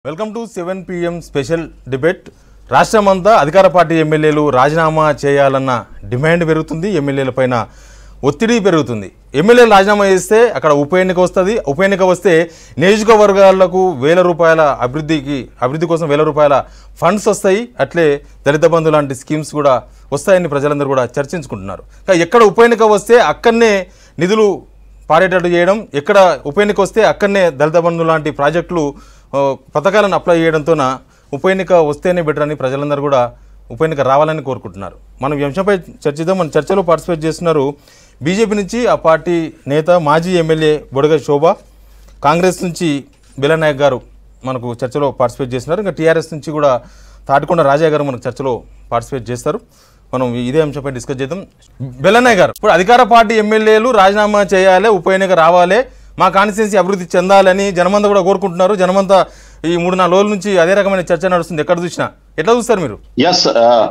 Welcome to seven PM special debate రాష్ట్రమంతా అధికార party ఎమ్మెల్యేలు రాజీనామా చేయాలన్న డిమాండ్ పెరుగుతుంది ఎమ్మెల్యేల పైన ఒత్తిడి పెరుగుతుంది ఎమ్మెల్యేలు రాజీనామా చేస్తే అక్కడ ఉప ఎన్నిక వస్తుంది ఉప ఎన్నిక వస్తే నియోజకవర్గాలకు వేల రూపాయల అభివృద్ధికి అభివృద్ధి కోసం వేల రూపాయల ఫండ్స్ వస్తాయి అట్లే దళిత బంధు లాంటి స్కీమ్స్ కూడా వస్తాయని ప్రజలందరూ కూడా చర్చించుకుంటున్నారు కానీ ఎక్కడ ఉప ఎన్నిక వస్తే అక్కడనే నిధులు పాడేటట్టు చేయడం ఎక్కడ ఉప ఎన్నిక వస్తే అక్కడనే దళిత బంధు లాంటి ప్రాజెక్టులు ఆ, పథకాలను అప్లై చేయడంతోన ఉప ఎన్నిక వస్తేనే బెటర్ అని ప్రజలందరూ కూడా ఉప ఎన్నిక రావాలని కోరుకుంటున్నారు మనం ఈ అంశంపై చర్చిద్దాం మన చర్చలో పార్టిసిపేట్ చేస్తున్నారు బీజేపీ నుంచి ఆ పార్టీ నేత మాజీ ఎమ్మెల్యే బొడగ శోభ కాంగ్రెస్ నుంచి బిలనాయక్ గారు మనకు చర్చలో పార్టిసిపేట్ చేస్తున్నారు ఇంకా టీఆర్ఎస్ నుంచి కూడా తాటికొండ రాజా గారు మనకు చర్చలో పార్టిసిపేట్ చేస్తారు మనం ఇదే అంశంపై డిస్కస్ చేద్దాం బెల్లన్నయ్య గారు ఇప్పుడు అధికార పార్టీ ఎమ్మెల్యేలు రాజీనామా చేయాలి ఉప ఎన్నిక రావాలి మా కాన్స్టిట్యున్సీ అభివృద్ధి చెందాలని జనమంతా కూడా కోరుకుంటున్నారు జనమంతా ఈ మూడు నాలుగు రోజుల నుంచి అదే రకమైన చర్చ నడుస్తుంది ఎక్కడ చూసినా ఎట్లా చూస్తారు మీరు ఎస్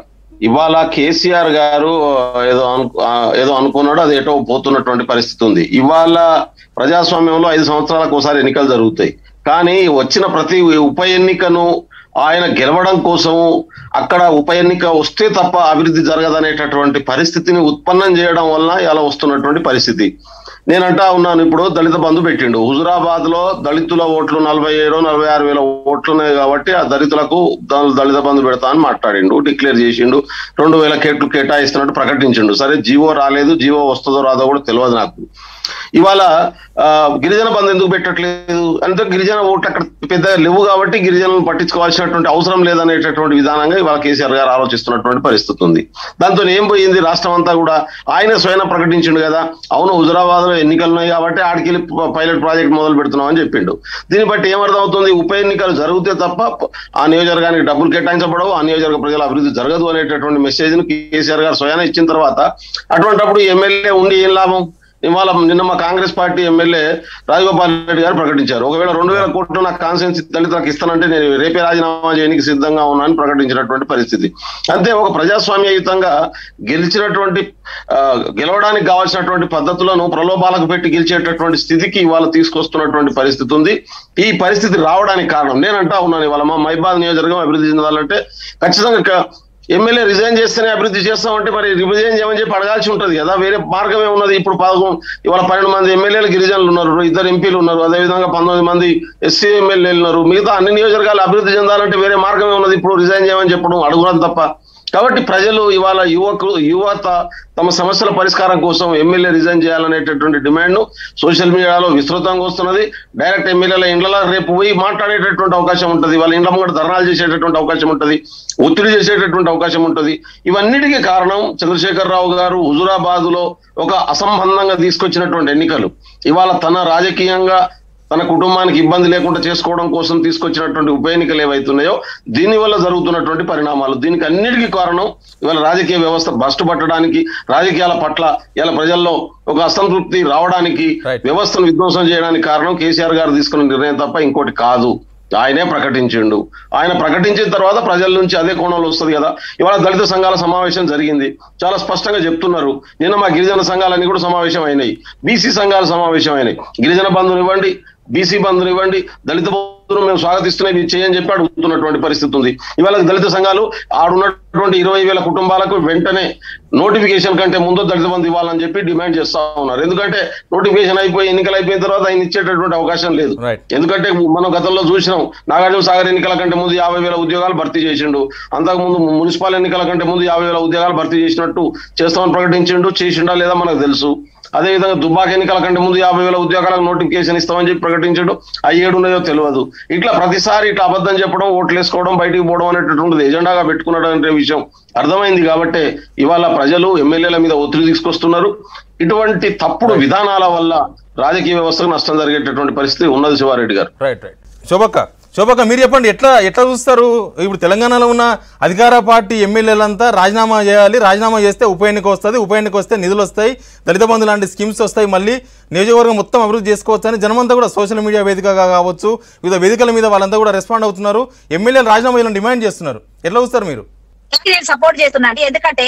ఇవాళ కేసీఆర్ గారు ఏదో అను ఆ, ఏదో అనుకున్నాడు అది ఎటో పోతున్నటువంటి పరిస్థితి ఉంది ఇవాళ ప్రజాస్వామ్యంలో ఐదు సంవత్సరాలకు ఒకసారి ఎన్నికలు జరుగుతాయి కానీ వచ్చిన ప్రతి ఉప ఎన్నికను ఆయన గెలవడం కోసం అక్కడ ఉప ఎన్నిక వస్తే తప్ప అభివృద్ధి జరగదనేటటువంటి పరిస్థితిని ఉత్పన్నం చేయడం వల్ల ఇలా వస్తున్నటువంటి పరిస్థితి నేనంటా ఉన్నాను ఇప్పుడు దళిత బంధు పెట్టిండు హుజురాబాద్ లో దళితుల ఓట్లు నలభై ఏడు నలభై ఆరు వేల ఓట్లు ఉన్నాయి కాబట్టి ఆ దళితులకు ద- దళిత బంధు పెడతా అని మాట్లాడిండు డిక్లేర్ చేసిండు రెండు వేల కేట్లు కేటాయిస్తున్నట్టు ప్రకటించిండు సరే జీవో రాలేదు జీవో వస్తుందో రాదో కూడా తెలియదు నాకు ఇవాళ ఆ, గిరిజన బంధు ఎందుకు పెట్టట్లేదు అంటే గిరిజన ఓట్లు అక్కడ పెద్ద లేవు కాబట్టి గిరిజనులను పట్టించుకోవాల్సినటువంటి అవసరం లేదనేటటువంటి విధానంగా ఇవాళ కేసీఆర్ గారు ఆలోచిస్తున్నటువంటి పరిస్థితి ఉంది దాంతో ఏం పోయింది రాష్ట్రం అంతా కూడా ఆయన స్వయం ప్రకటించిండు కదా అవును హుజరాబాద్ లో ఎన్నికలు ఉన్నాయి కాబట్టి ఆడికెళ్ళి పైలట్ ప్రాజెక్ట్ మొదలు పెడుతున్నాం అని చెప్పిండు దీన్ని బట్టి ఏమర్థం అవుతుంది ఉప ఎన్నికలు జరిగితే తప్ప ఆ నియోజకవర్గానికి డబ్బులు కేటాయించబడవు ఆ నియోజకవర్గ ప్రజల అభివృద్ధి జరగదు అనేటటువంటి మెసేజ్ ను కేసీఆర్ గారు స్వయాన ఇచ్చిన తర్వాత అటువంటప్పుడు ఎమ్మెల్యే ఉండి ఏం లాభం ఇవాళ నిన్న మా కాంగ్రెస్ పార్టీ ఎమ్మెల్యే రాజగోపాల్ రెడ్డి గారు ప్రకటించారు ఒకవేళ రెండు వేల కోట్లు నాకు కాన్సెన్స్ దళితులకు ఇస్తానంటే నేను రేపే రాజీనామా చేయడానికి సిద్ధంగా ఉన్నానని ప్రకటించినటువంటి పరిస్థితి అంతే ఒక ప్రజాస్వామ్యయుతంగా గెలిచినటువంటి ఆ, గెలవడానికి కావాల్సినటువంటి పద్ధతులను ప్రలోభాలకు పెట్టి గెలిచేటటువంటి స్థితికి ఇవాళ తీసుకొస్తున్నటువంటి పరిస్థితి ఉంది ఈ పరిస్థితి రావడానికి కారణం నేనంటా ఉన్నాను ఇవాళ మా మైబాద్ నియోజకవర్గం అభివృద్ధి చెందాలంటే ఖచ్చితంగా క- ఎమ్మెల్యే రిజైన్ చేస్తేనే అభివృద్ధి చేస్తామంటే మరి రిజైన్ చేయమని చెప్పి అడగాల్సి ఉంటది కదా వేరే మార్గమే ఉన్నది ఇప్పుడు పదకొండు ఇవాళ పన్నెండు మంది ఎమ్మెల్యేలు గిరిజనులు ఉన్నారు ఇద్దరు ఎంపీలు ఉన్నారు అదేవిధంగా పంతొమ్మిది మంది ఎస్సీ ఎమ్మెల్యేలు ఉన్నారు మిగతా అన్ని నియోజకవర్గాలు అభివృద్ధి చెందాలంటే వేరే మార్గమే ఉన్నది ఇప్పుడు రిజైన్ చేయమని చెప్పడం అడుగుడం తప్ప కాబట్టి ప్రజలు ఇవాళ యువకులు యువత తమ సమస్యల పరిష్కారం కోసం ఎమ్మెల్యే రిజైన్ చేయాలనేటటువంటి డిమాండ్ ను సోషల్ మీడియాలో విస్తృతంగా వస్తున్నది డైరెక్ట్ ఎమ్మెల్యేల ఇండ్లలో రేపు పోయి మాట్లాడేటటువంటి అవకాశం ఉంటుంది వాళ్ళ ఇండ్ల ముంగట ధర్నాలు చేసేటటువంటి అవకాశం ఉంటుంది ఒత్తిడి చేసేటటువంటి అవకాశం ఉంటుంది ఇవన్నిటికీ కారణం చంద్రశేఖర్ రావు గారు హుజురాబాద్ లో ఒక అసంబంధంగా తీసుకొచ్చినటువంటి ఎన్నికలు ఇవాళ తన రాజకీయంగా తన కుటుంబానికి ఇబ్బంది లేకుండా చేసుకోవడం కోసం తీసుకొచ్చినటువంటి ఉప ఎన్నికలు ఏవైతున్నాయో దీని వల్ల జరుగుతున్నటువంటి పరిణామాలు దీనికి అన్నిటికీ కారణం ఇవాళ రాజకీయ వ్యవస్థ బస్టు పట్టడానికి రాజకీయాల పట్ల ఇలా ప్రజల్లో ఒక అసంతృప్తి రావడానికి Right. వ్యవస్థను విధ్వంసం చేయడానికి కారణం కేసీఆర్ గారు తీసుకున్న నిర్ణయం తప్ప ఇంకోటి కాదు ఆయనే ప్రకటించిండు ఆయన ప్రకటించిన తర్వాత ప్రజల నుంచి అదే కోణంలో వస్తుంది కదా ఇవాళ దళిత సంఘాల సమావేశం జరిగింది చాలా స్పష్టంగా చెప్తున్నారు నిన్న మా గిరిజన సంఘాలన్నీ కూడా సమావేశం అయినాయి బీసీ సంఘాలు సమావేశం అయినాయి గిరిజన బంధువులు ఇవ్వండి బీసీ బంధువులు ఇవ్వండి దళిత బంధువులు మేము స్వాగతిస్తున్నాయి ఇది చేయని చెప్పి అడుగుతున్నటువంటి పరిస్థితి ఉంది ఇవాళ దళిత సంఘాలు ఆడున్నటువంటి ఇరవై వేల కుటుంబాలకు వెంటనే నోటిఫికేషన్ కంటే ముందు దళిత బంధు ఇవ్వాలని చెప్పి డిమాండ్ చేస్తా ఉన్నారు ఎందుకంటే నోటిఫికేషన్ అయిపోయి ఎన్నికలు అయిపోయిన తర్వాత ఆయన ఇచ్చేటటువంటి అవకాశం లేదు Right. ఎందుకంటే మనం గతంలో చూసినాం నాగార్జున సాగర్ ఎన్నికల కంటే ముందు యాభై వేల ఉద్యోగాలు భర్తీ చేసిండు అంతకు ముందు మున్సిపల్ ఎన్నికల కంటే ముందు యాభై వేల ఉద్యోగాలు భర్తీ చేసినట్టు చేస్తామని ప్రకటించిండు చేసిండా లేదా మనకు తెలుసు అదే విధంగా దుబ్బాక ఎన్నికల కంటే ముందు యాభై వేల ఉద్యోగాలకు నోటిఫికేషన్ ఇస్తామని చెప్పి ప్రకటించాడు అవి ఏడున్నాయో తెలియదు ఇట్లా ప్రతిసారి ఇట్లా అబద్ధం చెప్పడం ఓట్లు వేసుకోవడం బయటికి పోవడం అనేటటువంటిది ఎజెండాగా పెట్టుకున్నాడు అనే విషయం అర్థమైంది కాబట్టి ఇవాళ ప్రజలు ఎమ్మెల్యేల మీద ఒత్తిడి తీసుకొస్తున్నారు ఇటువంటి తప్పుడు విధానాల వల్ల రాజకీయ వ్యవస్థకు నష్టం జరిగేటటువంటి పరిస్థితి ఉన్నది శివారెడ్డి గారు రైట్ రైట్ శోభక్క శోభక్క మీరు చెప్పండి ఎట్లా ఎట్లా చూస్తారు ఇప్పుడు తెలంగాణలో ఉన్న అధికార పార్టీ ఎమ్మెల్యేలంతా రాజీనామా చేయాలి రాజీనామా చేస్తే ఉప ఎన్నిక వస్తుంది ఉప ఎన్నిక వస్తే నిధులు వస్తాయి దళిత బంధు లాంటి స్కీమ్స్ వస్తాయి మళ్ళీ నియోజకవర్గం మొత్తం అభివృద్ధి చేసుకోవచ్చు అని జనమంతా కూడా సోషల్ మీడియా వేదికగా కావచ్చు వివిధ వేదికల మీద వాళ్ళంతా కూడా రెస్పాండ్ అవుతున్నారు ఎమ్మెల్యేలు రాజీనామా చేయాలని డిమాండ్ చేస్తున్నారు ఎట్లా చూస్తారు మీరు నేను సపోర్ట్ చేస్తున్నా అండి ఎందుకంటే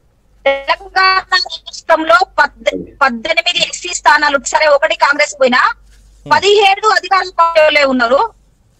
తెలంగాణ రాష్ట్రంలో పద్ద- పద్దెనిమిది ఎస్సీ స్థానాలు సరే ఒకటి కాంగ్రెస్ పోయినా పదిహేడు అధికార పార్టీలే ఉన్నారు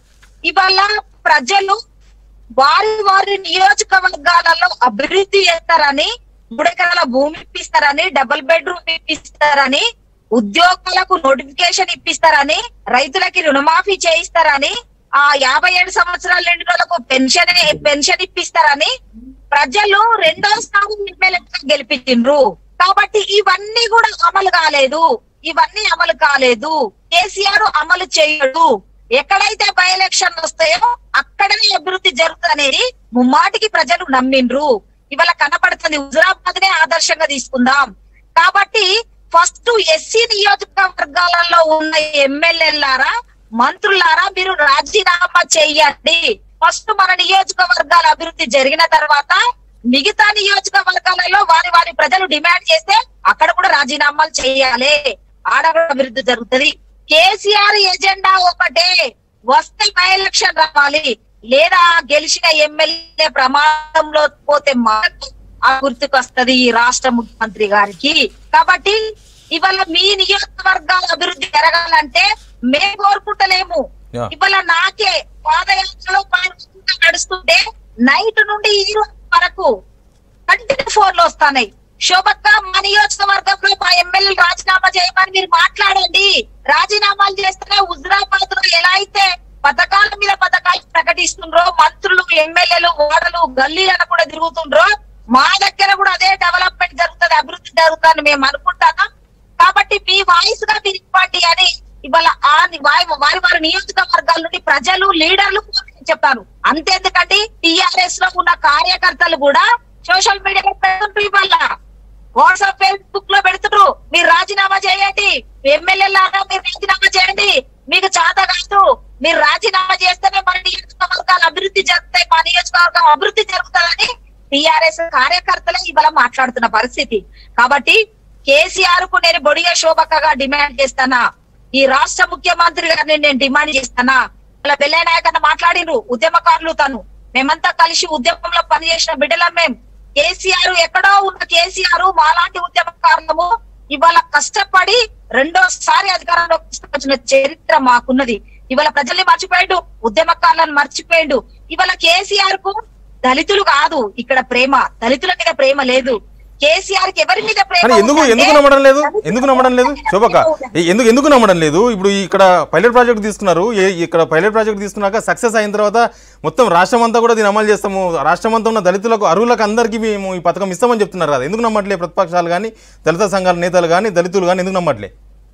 ఇవాళ ప్రజలు వారి వారి నియోజకవర్గాలలో అభివృద్ధి చేస్తారని మూడెకరాల భూమి ఇప్పిస్తారని డబుల్ బెడ్రూమ్ ఇప్పిస్తారని ఉద్యోగాలకు నోటిఫికేషన్ ఇప్పిస్తారని రైతులకి రుణమాఫీ చేయిస్తారని ఆ యాభై ఏడు సంవత్సరాల నిండిన వాళ్ళకు పెన్షన్ పెన్షన్ ఇప్పిస్తారని ప్రజలు రెండో స్థానం ఎమ్మెల్యేగా గెలిపించిండ్రు కాబట్టి ఇవన్నీ కూడా అమలు కాలేదు ఇవన్నీ అమలు కాలేదు కేసీఆర్ అమలు చేయడు ఎక్కడైతే బై ఎలక్షన్ వస్తాయో అక్కడనే అభివృద్ధి జరుగుతుంది అనేది ముమ్మాటికి ప్రజలు నమ్మిండ్రు ఇవాళ కనపడుతుంది హుజురాబాద్ నే ఆదర్శంగా తీసుకుందాం కాబట్టి ఫస్ట్ ఎస్సీ నియోజకవర్గాలలో ఉన్న ఎమ్మెల్యేలారా మంత్రులారా మీరు రాజీనామా చెయ్యండి ఫస్ట్ మన నియోజకవర్గాల అభివృద్ధి జరిగిన తర్వాత మిగతా నియోజకవర్గాలలో వారి వారి ప్రజలు డిమాండ్ చేస్తే అక్కడ కూడా రాజీనామాలు చేయాలి ఆడ కూడా అభివృద్ధి జరుగుతుంది కేసీఆర్ ఎజెండా ఒకటే వస్తే బై ఎలక్షన్ రావాలి లేదా గెలిచిన ఎమ్మెల్యే ప్రమాదంలో పోతే మాకు ఆ గుర్తుకొస్తది ఈ రాష్ట్ర ముఖ్యమంత్రి గారికి కాబట్టి ఇవాళ మీ నియోజకవర్గాల అభివృద్ధి జరగాలంటే మేము కోరుకుంటలేము Yeah. ఇవాళ నాకే పాదయాత్రలో పాల్గొంటూ నడుస్తుంటే నైట్ నుండి ఈ రోజు వరకు కంటిన్యూ ఫోన్ లో వస్తాయి శోభక్క మా నియోజకవర్గంలో మా ఎమ్మెల్యేలు రాజీనామా చేయమని మీరు మాట్లాడండి రాజీనామాలు చేస్తేనే హుజరాబాద్ లో ఎలా అయితే పథకాల మీద పథకాలు ప్రకటిస్తుండ్రో మంత్రులు ఎమ్మెల్యేలు ఓడలు గల్లీలను కూడా తిరుగుతుండ్రో మా దగ్గర కూడా అదే డెవలప్మెంట్ జరుగుతుంది అభివృద్ధి జరుగుతుందని మేము అనుకుంటాము కాబట్టి మీ వాయిస్ గా మీరు ఇవ్వండి అని ఇవాళ ఆ ని- వారి వారి వారి నియోజకవర్గాల నుండి ప్రజలు లీడర్లు చెప్తాను అంతేందుకంటే టిఆర్ఎస్ లో ఉన్న కార్యకర్తలు కూడా సోషల్ మీడియాలో పెడుతుంటారు ఇవాళ వాట్సాప్ ఫేస్బుక్ లో పెడుతున్నారు మీరు రాజీనామా చేయండి ఎమ్మెల్యేలాగా మీరు రాజీనామా చేయండి మీకు చేత కాదు మీరు రాజీనామా చేస్తేనే మన నియోజకవర్గాలు అభివృద్ధి జరుగుతాయి మా నియోజకవర్గం అభివృద్ధి జరుగుతుందని టిఆర్ఎస్ కార్యకర్తలే ఇవాళ మాట్లాడుతున్న పరిస్థితి కాబట్టి కేసీఆర్ కు నేను బొడిగ శోభక్కగా డిమాండ్ చేస్తానా ఈ రాష్ట్ర ముఖ్యమంత్రి గారిని నేను డిమాండ్ చేస్తానా ఇలా బెల్లయ్య నాయక్ అన్న మాట్లాడినరు ఉద్యమకారులు తను మేమంతా కలిసి ఉద్యమంలో పనిచేసిన బిడ్డలం మేం కేసీఆర్ ఎక్కడో ఉన్న కేసీఆర్ మాలాంటి ఉద్యమకారులము ఇవాళ కష్టపడి రెండోసారి అధికారంలోకి తీసుకొచ్చిన చరిత్ర మాకున్నది ఇవాళ ప్రజల్ని మర్చిపోయాడు ఉద్యమకారులను మర్చిపోయాడు ఇవాళ కేసీఆర్ కు దళితులు కాదు ఇక్కడ ప్రేమ దళితుల మీద ప్రేమ లేదు కేసీఆర్ కి ఎవరి మీద ప్రేమ కానీ ఎందుకు ఉందంటే ఎందుకు నమ్మడం లేదు దళితుల ఎందుకు నమ్మడం లేదు మీద శోభక్క ప్రేమ ఉంది. ఎ- ఎందుకు ఎందుకు నమ్మడం లేదు ఇప్పుడు ఇక్కడ పైలట్ ప్రాజెక్ట్ తీసుకున్నారు ఏ- ఇక్కడ పైలట్ ప్రాజెక్ట్ తీసుకున్నాక సక్సెస్ అయిన తర్వాత మొత్తం రాష్ట్రం అంతా కూడా దీన్ని అమలు చేస్తాము రాష్ట్రం అంతా ఉన్న దళితులకు అర్హులకు అందరికీ మేము ఈ పథకం ఇస్తామని చెప్తున్నారు కదా ఎందుకు నమ్మట్లే ప్రతిపక్షాలు కానీ దళిత సంఘాల నేతలు కానీ దళితులు కానీ ఎందుకు నమ్మట్లే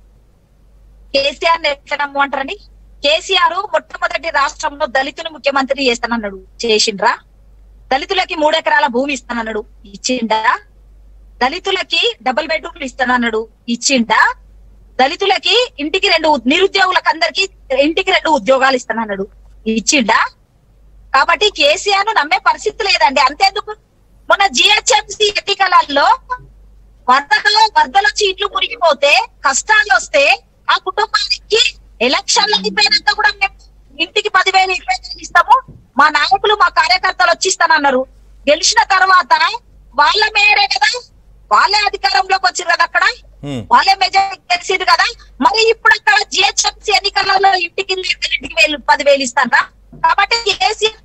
కేసీఆర్ ని ఎట్లా నమ్మంటారండి కేసీఆర్ మొట్టమొదటి రాష్ట్రంలో దళితుని ముఖ్యమంత్రి చేస్తానన్నాడు చేసిండ్రా దళితులకి మూడెకరాల భూమి ఇస్తానన్నాడు ఇచ్చిండా దళితులకి డబుల్ బెడ్రూమ్లు ఇస్తానన్నాడు ఇచ్చిండా దళితులకి ఇంటికి రెండు ఉ- నిరుద్యోగులకు అందరికి ఇంటికి రెండు ఉద్యోగాలు ఇస్తానన్నాడు ఇచ్చిండా కాబట్టి కేసీఆర్ ను నమ్మే పరిస్థితి లేదండి అంతేందుకు మొన్న జిహెచ్ఎంసీ ఎన్నికలలో వరదలో వరదలు వచ్చి ఇండ్లు మునిగిపోతే కష్టాలు వస్తే ఆ కుటుంబానికి ఎలక్షన్లు అయిపోయినాక కూడా మేము ఇంటికి పదివేలు ఇరవై వేలు ఇస్తాము మా నాయకులు మా కార్యకర్తలు వచ్చి ఇస్తానన్నారు గెలిచిన తర్వాత వాళ్ళ మేయరే కదా వాళ్ళే అధికారంలోకి వచ్చారు కదా అక్కడ హ్మ్. వాళ్ళే మెజారిటీ తెలిసింది కదా మరి ఇప్పుడు అక్కడ జిహెచ్ఎంసీ ఎన్నికలలో ఇంటికి ఇంటికి వేలు పదివేలు ఇస్తారా కాబట్టి కేసీఆర్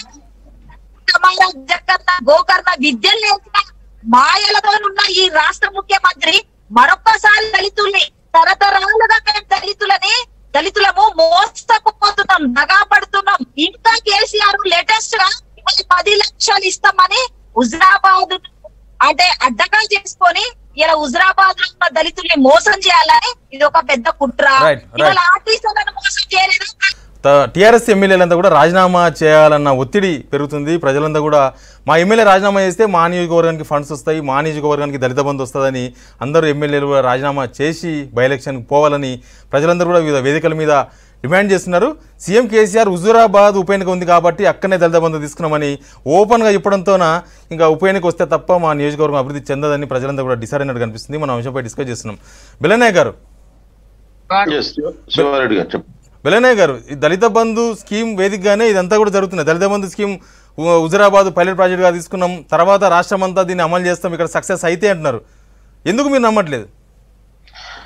కుమార జగన్న గోకర్ణ విద్యలు నేర్పిన మాయలతో ఉన్న ఈ రాష్ట్ర ముఖ్యమంత్రి మరొక్కసారి దళితుల్ని తరతరాలుగా మేము దళితులని దళితులము మోసపోతున్నాం నగా పడుతున్నాం ఇంకా కేసీఆర్ లేటెస్ట్ గా ఇవాళ పది లక్షలు ఇస్తామని హుజరాబాద్ అంటే అడ్డగా చేసుకొని ఇలా హుజరాబాద్ లో ఉన్న దళితుల్ని మోసం చేయాలని ఇది ఒక పెద్ద కుట్ర Right, right. ఇవాళ ఆర్టీసీలను మోసం చేయలేదు టీఆర్ఎస్ ఎమ్మెల్యేలంతా కూడా రాజీనామా చేయాలన్న ఒత్తిడి పెరుగుతుంది ప్రజలంతా కూడా మా ఎమ్మెల్యే రాజీనామా చేస్తే మా నియోజకవర్గానికి ఫండ్స్ వస్తాయి మా నియోజకవర్గానికి దళిత బంధు వస్తుందని అందరూ ఎమ్మెల్యేలు కూడా రాజీనామా చేసి బై ఎలక్షన్కి పోవాలని ప్రజలందరూ కూడా వివిధ వేదికల మీద డిమాండ్ చేస్తున్నారు సీఎం కేసీఆర్ హుజూరాబాద్ ఉప ఎన్నిక ఉంది కాబట్టి అక్కడనే దళిత బంధు తీసుకున్నామని ఓపెన్గా చెప్పడంతోన ఇంకా ఉప ఎన్నిక వస్తే తప్ప మా నియోజకవర్గం అభివృద్ధి చెందదని ప్రజలంతా కూడా డిసైడ్ అయినట్టు కనిపిస్తుంది మనం అంశంపై డిస్కస్ చేస్తున్నాం బిల్లనాయక్ గారు Yes, శివారెడ్డి గారు చెప్పు వెలనయ్య గారు ఈ దళిత బంధు స్కీమ్ వేదికగానే ఇదంతా కూడా జరుగుతుంది దళిత బంధు స్కీమ్ హు- హుజరాబాద్ పైలట్ ప్రాజెక్ట్గా తీసుకున్నాం తర్వాత రాష్ట్రం అంతా దీన్ని అమలు చేస్తాం ఇక్కడ సక్సెస్ అయితే అంటున్నారు ఎందుకు మీరు నమ్మట్లేదు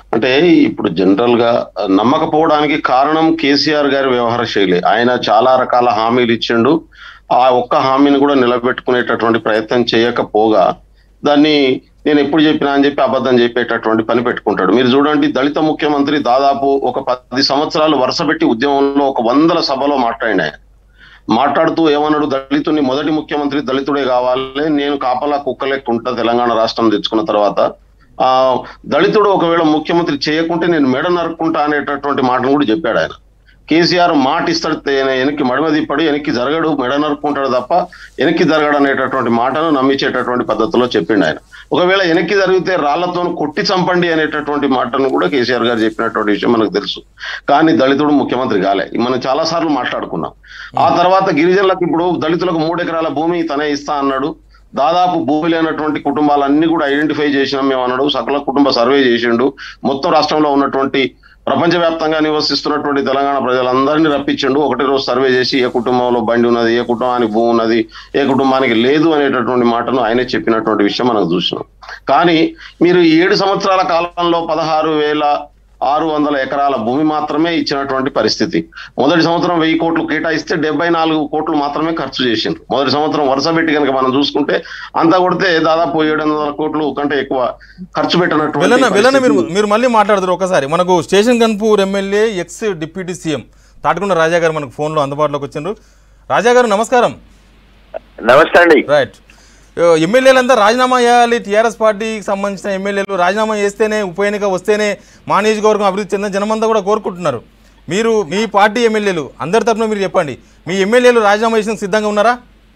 అంటే ఇప్పుడు జనరల్ గా నమ్మకపోవడానికి కారణం కేసీఆర్ గారి వ్యవహార శైలి ఆయన చాలా రకాల హామీలు ఇచ్చిండు ఆ ఒక్క హామీని కూడా నిలబెట్టుకునేటటువంటి ప్రయత్నం చేయకపోగా దాన్ని నేను ఎప్పుడు చెప్పినా అని చెప్పి అబద్ధం చెప్పేటటువంటి పని పెట్టుకుంటాడు మీరు చూడండి దళిత ముఖ్యమంత్రి దాదాపు ఒక పది సంవత్సరాలు వరుసపెట్టి ఉద్యమంలో ఒక వందల సభలో మాట్లాడిన ఆయన మాట్లాడుతూ ఏమన్నాడు దళితుని మొదటి ముఖ్యమంత్రి దళితుడే కావాలి నేను కాపలా కుక్కలెక్క ఉంటా తెలంగాణ రాష్ట్రం తెచ్చుకున్న తర్వాత ఆ దళితుడు ఒకవేళ ముఖ్యమంత్రి చేయకుంటే నేను మెడ నరుక్కుంటా అనేటటువంటి మాటను కూడా చెప్పాడు ఆయన కేసీఆర్ మాట ఇస్తాడు తే- వెనక్కి మడిమ తిప్పడు వెనక్కి జరగడు మెడ నరుక్కుంటాడు తప్ప వెనక్కి జరగడు అనేటటువంటి మాటను నమ్మించేటటువంటి పద్ధతిలో చెప్పిండు ఆయన ఒకవేళ వెనక్కి జరిగితే రాళ్లతో కొట్టి చంపండి అనేటటువంటి మాటను కూడా కేసీఆర్ గారు చెప్పినటువంటి విషయం మనకు తెలుసు కానీ దళితుడు ముఖ్యమంత్రి కాలే మనం చాలా సార్లు మాట్లాడుకున్నాం ఆ తర్వాత గిరిజనులకు ఇప్పుడు దళితులకు మూడు ఎకరాల భూమి తనే ఇస్తా అన్నాడు దాదాపు భూమి లేనటువంటి కుటుంబాలన్నీ కూడా ఐడెంటిఫై చేసినాం మేము అన్నాడు సకల కుటుంబ సర్వే చేసిండు మొత్తం రాష్ట్రంలో ఉన్నటువంటి ప్రపంచవ్యాప్తంగా నివసిస్తున్నటువంటి తెలంగాణ ప్రజలందరినీ రప్పించిండు ఒకటి రోజు సర్వే చేసి ఏ కుటుంబంలో బండి ఉన్నది ఏ కుటుంబానికి భూమి ఉన్నది ఏ కుటుంబానికి లేదు అనేటటువంటి మాటను ఆయనే చెప్పినటువంటి విషయం మనం చూసినాం కానీ మీరు ఈ ఏడు సంవత్సరాల కాలంలో పదహారు వేల ఆరు వందల ఎకరాల భూమి మాత్రమే ఇచ్చినటువంటి పరిస్థితి మొదటి సంవత్సరం వెయ్యి కోట్లు కేటాయిస్తే డెబ్బై నాలుగు కోట్లు మాత్రమే ఖర్చు చేసిండ్రు మొదటి సంవత్సరం వరుస పెట్టి కనుక మనం చూసుకుంటే అంతా కొడితే దాదాపు ఏడు వందల కోట్లు కంటే ఎక్కువ ఖర్చు వెళ్ళన పెట్టినటువంటి వెళ్ళన మీరు పరిస్థితి. మీరు మళ్ళీ మాట్లాడతారు ఒకసారి మనకు station Ghanpur MLA ex deputy CM Thatikonda Raja garu మనకు ఫోన్లో అందుబాటులోకి వచ్చిండ్రు రాజా గారు నమస్కారం నమస్తే అండి రైట్ ఎమ్మెల్యేలంతా రాజీనామా చేయాలి టీఆర్ఎస్ పార్టీకి సంబంధించిన ఎమ్మెల్యేలు రాజీనామా చేస్తేనే ఉప ఎన్నిక వస్తేనే మా నియోజకవర్గం అభివృద్ధి చెందిన జనమంతా కూడా కోరుకుంటున్నారు మీరు మీ పార్టీ ఎమ్మెల్యేలు అందరి తరఫున మీరు చెప్పండి మీ ఎమ్మెల్యేలు రాజీనామా చేసిన సిద్ధంగా ఉన్నారా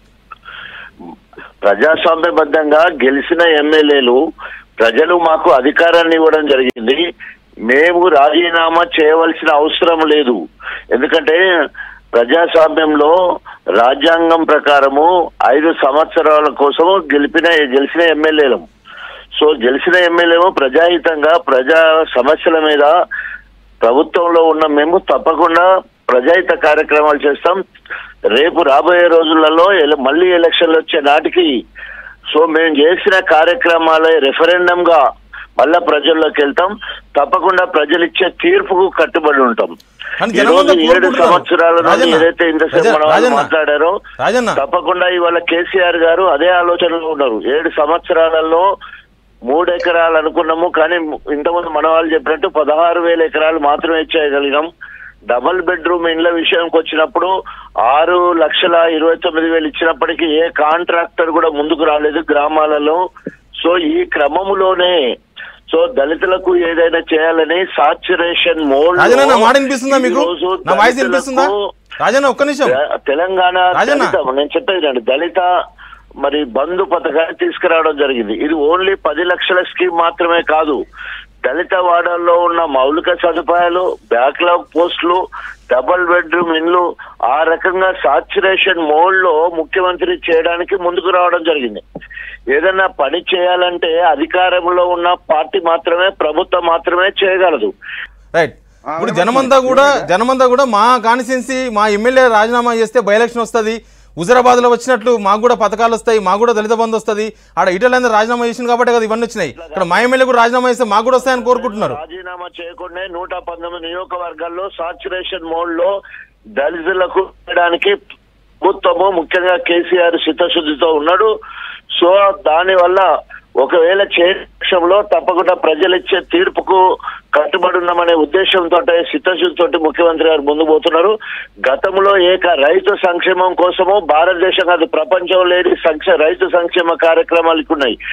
ప్రజాస్వామ్యబద్ధంగా గెలిచిన ఎమ్మెల్యేలు ప్రజలు మాకు అధికారాన్ని ఇవ్వడం జరిగింది మేము రాజీనామా చేయవలసిన అవసరం లేదు ఎందుకంటే ప్రజాస్వామ్యంలో రాజ్యాంగం ప్రకారము ఐదు సంవత్సరాల కోసము గెలిపిన గెలిచిన ఎమ్మెల్యేలం సో గెలిచిన ఎమ్మెల్యేము ప్రజాహితంగా ప్రజా సమస్యల మీద ప్రభుత్వంలో ఉన్న మేము తప్పకుండా ప్రజాహిత కార్యక్రమాలు చేస్తాం రేపు రాబోయే రోజులలో ఎల- మళ్ళీ ఎలక్షన్లు వచ్చే నాటికి సో మేము చేసిన కార్యక్రమాలే రెఫరెండం గా మళ్ళా ప్రజల్లోకి వెళ్తాం తప్పకుండా ప్రజలు ఇచ్చే తీర్పుకు కట్టుబడి ఉంటాం కానీ ఈ జనమంతా రోజు ఏడు కోరుకుంటున్నారు. సంవత్సరాల నుండి రాజన్న, ఏదైతే ఇంతసేపు రాజ- మన వాళ్ళు రాజన్న, మాట్లాడారో రాజన్న. తప్పకుండా ఇవాళ కేసీఆర్ గారు అదే ఆలోచనలో ఉన్నారు ఏడు సంవత్సరాలలో మూడు ఎకరాలు అనుకున్నాము కానీ ఇంతకుముందు మన వాళ్ళు చెప్పినట్టు పదహారు వేల ఎకరాలు మాత్రమే ఇచ్చేయగలిగాం డబల్ బెడ్రూమ్ ఇండ్ల విషయంకి వచ్చినప్పుడు ఆరు లక్షల ఇరవై తొమ్మిది వేలు ఇచ్చినప్పటికీ ఏ కాంట్రాక్టర్ కూడా ముందుకు రాలేదు గ్రామాలలో సో ఈ క్రమములోనే సో దళితులకు ఏదైనా చేయాలని సాచురేషన్ మోడ్ రాజన్న నా మాట వినిపిస్తుందా మీకు నా వాయిస్ వినిపిస్తుందా రాజన్న ఒక్క నిమిషం తె- తెలంగాణ రాజన్న. దళిత నేను చెప్పేది రండి దళిత మరి బంధు పథకాన్ని తీసుకురావడం జరిగింది ఇది ఓన్లీ పది లక్షల స్కీమ్ మాత్రమే కాదు దళిత వాడల్లో ఉన్న మౌలిక సదుపాయాలు బ్యాక్లాగ్ పోస్టులు డబుల్ బెడ్రూమ్ ఇండ్లు ఆ రకంగా సాచురేషన్ మోడ్ లో ముఖ్యమంత్రి చేయడానికి ముందుకు రావడం జరిగింది ఏదైనా పని చేయాలంటే అధికారంలో ఉన్న పార్టీ మాత్రమే ప్రభుత్వం మాత్రమే చేయగలదు రైట్ ఇప్పుడు జనమంతా కూడా జనమంతా కూడా మా కాన్స్టిట్యున్సీ మా ఎమ్మెల్యే రాజీనామా చేస్తే బై ఎలక్షన్ వస్తుంది హుజరాబాద్లో వచ్చినట్లు మాకు కూడా పథకాలు వస్తాయి మాకు కూడా దళిత బంధు వస్తుంది ఆడ ఇటలందరూ రాజీనామా చేసింది కాబట్టి కదా ఇవన్నీ వచ్చినాయి ఇక్కడ మా ఎమ్మెల్యే కూడా రాజీనామా చేస్తే మాకు కూడా వస్తాయని కోరుకుంటున్నారు రాజీనామా చేయకుండా నూట పంతొమ్మిది నియోజకవర్గాల్లో సాచురేషన్ మోడ్ లో దళితులకు చేయడానికి ప్రభుత్వము ముఖ్యంగా కేసీఆర్ చిత్తశుద్ధితో ఉన్నాడు సో దాని వల్ల ఒకవేళ చేయడంలో తప్పకుండా ప్రజలు ఇచ్చే తీర్పుకు కట్టుబడి ఉన్నామనే ఉద్దేశంతో చిత్తశుద్ధితో ముఖ్యమంత్రి గారు ముందు పోతున్నారు గతంలో ఏక రైతు సంక్షేమం కోసము భారతదేశం కాదు ప్రపంచం లేని సంక్ష రైతు సంక్షేమ కార్యక్రమాలు ఇక్కడ ఉన్నాయి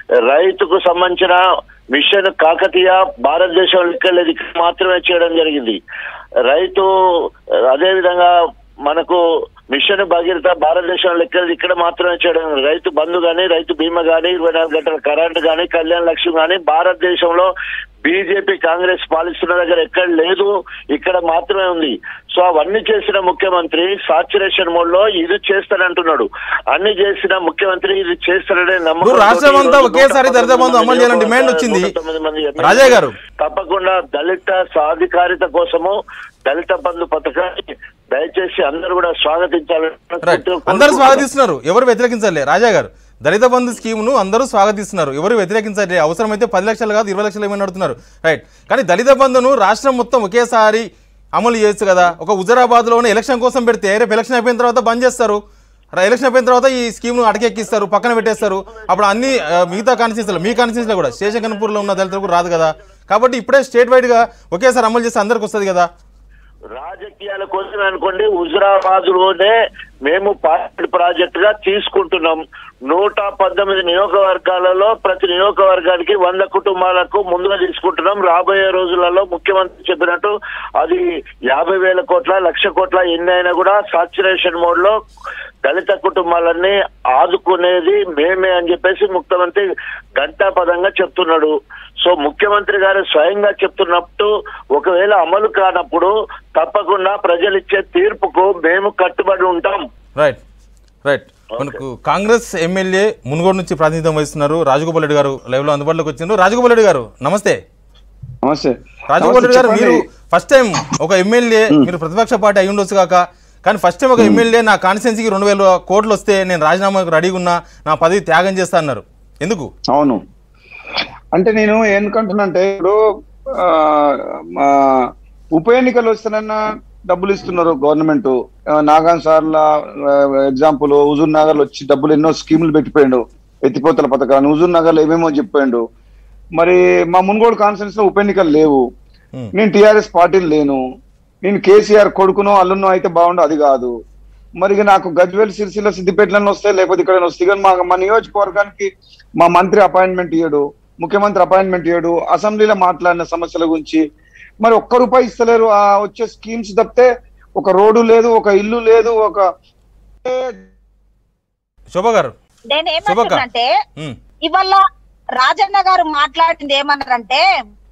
రైతుకు సంబంధించిన మిషన్ కాకతీయ భారతదేశం లెక్కలేదు ఇక్కడ మాత్రమే చేయడం జరిగింది రైతు అదే విధంగా మనకు మిషన్ భగీరథ భారతదేశం లెక్కలు ఇక్కడ మాత్రమే చేయడం జరిగింది. రైతు బంధు గాని రైతు బీమా గాని ఇరవై నాలుగు గంటల కరెంట్ గాని కళ్యాణ లక్ష్యం గాని భారతదేశంలో బీజేపీ కాంగ్రెస్ పాలిస్తున్న దగ్గర ఎక్కడ లేదు ఇక్కడ మాత్రమే ఉంది సో అవన్నీ చేసిన ముఖ్యమంత్రి సాచురేషన్ మోడ్ లో ఇది చేస్తానంటున్నాడు అన్ని చేసిన ముఖ్యమంత్రి ఇది చేస్తాడనే నమ్మకం ఇప్పుడు రాష్ట్రం అంతా ఒకేసారి దళిత బంధు అమలు చేయాలని డిమాండ్ వచ్చింది. రాజా గారు. తప్పకుండా దళిత సాధికారిత కోసము దళిత బంధు పథకాన్ని దయచేసి అందరూ కూడా రైట్ స్వాగతించాలని అందరూ స్వాగతిస్తున్నారు ఎవరు వ్యతిరేకించాలి రాజా గారు దళిత బంధు స్కీమ్ను అందరూ స్వాగతిస్తున్నారు ఎవరు వ్యతిరేకించాలి అవసరమైతే పది లక్షలు కాదు ఇరవై లక్షలు ఏమైనా అడుగుతున్నారు రైట్ కానీ దళిత బంధును రాష్ట్రం మొత్తం ఒకేసారి అమలు చేయొచ్చు కదా ఒక హుజరాబాద్లోనే ఎలక్షన్ కోసం పెడితే రేపు ఎలక్షన్ అయిపోయిన తర్వాత బంద్ చేస్తారు రా- ఎలక్షన్ అయిపోయిన తర్వాత ఈ స్కీమ్ను అటకెక్కిస్తారు పక్కన పెట్టేస్తారు అప్పుడు అన్ని ఆ, మిగతా కాన్స్టిట్యూన్సీలో మీ కాన్స్టిట్యూన్సీలో కూడా శేషకన్పూర్లో ఉన్న దళితులకు రాదు కదా కాబట్టి ఇప్పుడే స్టేట్ వైడ్గా ఒకేసారి అమలు చేస్తే అందరికి వస్తుంది కదా రాజకీయాల కోసం అనుకోండి హుజరాబాద్ లోనే మేము పార్టీ ప్రాజెక్ట్ గా తీసుకుంటున్నాం నూట పద్దెనిమిది నియోజకవర్గాలలో ప్రతి నియోజకవర్గానికి వంద కుటుంబాలకు ముందుగా తీసుకుంటున్నాం రాబోయే రోజులలో ముఖ్యమంత్రి చెప్పినట్టు అది యాభై వేల కోట్ల లక్ష కోట్ల ఎన్ని అయినా కూడా సాచురేషన్ మోడ్ లో దళిత కుటుంబాలన్నీ ఆదుకునేది మేమే అని చెప్పేసి ముఖ్యమంత్రి ఘంటాపదంగా చెప్తున్నాడు సో ముఖ్యమంత్రి గారు స్వయంగా చెప్తున్నట్టు ఒకవేళ అమలు కానప్పుడు తప్పకుండా ప్రజలు ఇచ్చే తీర్పుకు మేము కట్టుబడి ఉంటాం రైట్ రైట్ మనకు కాంగ్రెస్ ఎమ్మెల్యే మునుగోడు నుంచి ప్రాతినిధ్యం వహిస్తున్నారు రాజగోపాల్ రెడ్డి గారు లైవ్ లో అందుబాటులోకి వచ్చిండ్రు రాజగోపాల్ రెడ్డి గారు నమస్తే నమస్తే రాజగోపాల్ రెడ్డి గారు నమస్తే, మీరు చెప్పండి. ఫస్ట్ టైం ఒక ఎమ్మెల్యే మీరు ప్రతిపక్ష పార్టీ అయి ఉండొచ్చు కాక కానీ ఫస్ట్ టైం ఒక ఎమ్మెల్యే నా కాన్స్టిట్యున్సీకి రెండు వేల కోట్లు వస్తే నేను రాజీనామాకు రెడీగా ఉన్నా నా పదవి త్యాగం చేస్తా అన్నారు ఎందుకు అవును అంటే నేను ఎందుకంటున్నానంటే ఇప్పుడు ఆ, మా ఉప ఎన్నికలు వస్తానన్న డబ్బులు ఇస్తున్నారు గవర్నమెంట్ నాగాన్ సార్ల ఎగ్జాంపుల్ హుజూర్ నగర్ లో వచ్చి డబ్బులు ఎన్నో స్కీములు పెట్టిపోయాడు ఎత్తిపోతల పథకాన్ని హుజూర్ నగర్ లో ఏమేమో చెప్పాడు మరి మా మున్గోడు కాన్ఫరెన్స్ లో ఉప ఎన్నికలు లేవు Hmm. నేను టిఆర్ఎస్ పార్టీలు లేను నేను కేసీఆర్ కొడుకునో అల్లునో అయితే బాగుండు అది కాదు మరి ఇక నాకు గజ్వేల్ సిరిసిల్ల సిద్దిపేటలను వస్తాయి లేకపోతే ఇక్కడ వస్తాయి కానీ మా మా నియోజకవర్గానికి మా మంత్రి అపాయింట్మెంట్ ఇయ్యడు ముఖ్యమంత్రి అపాయింట్మెంట్ ఇయ్యడు అసెంబ్లీలో మాట్లాడిన సమస్యల గురించి మరి ఒక్క రూపాయి ఇస్తలేరు ఆ వచ్చే స్కీమ్స్ తప్పితే ఒక రోడ్డు లేదు ఒక ఇల్లు లేదు ఒక శోభ గారు నేను శుభక్క. ఏమంటున్నానంటే ఉమ్, ఇవాళ రాజన్న గారు మాట్లాడింది ఏమన్నారంటే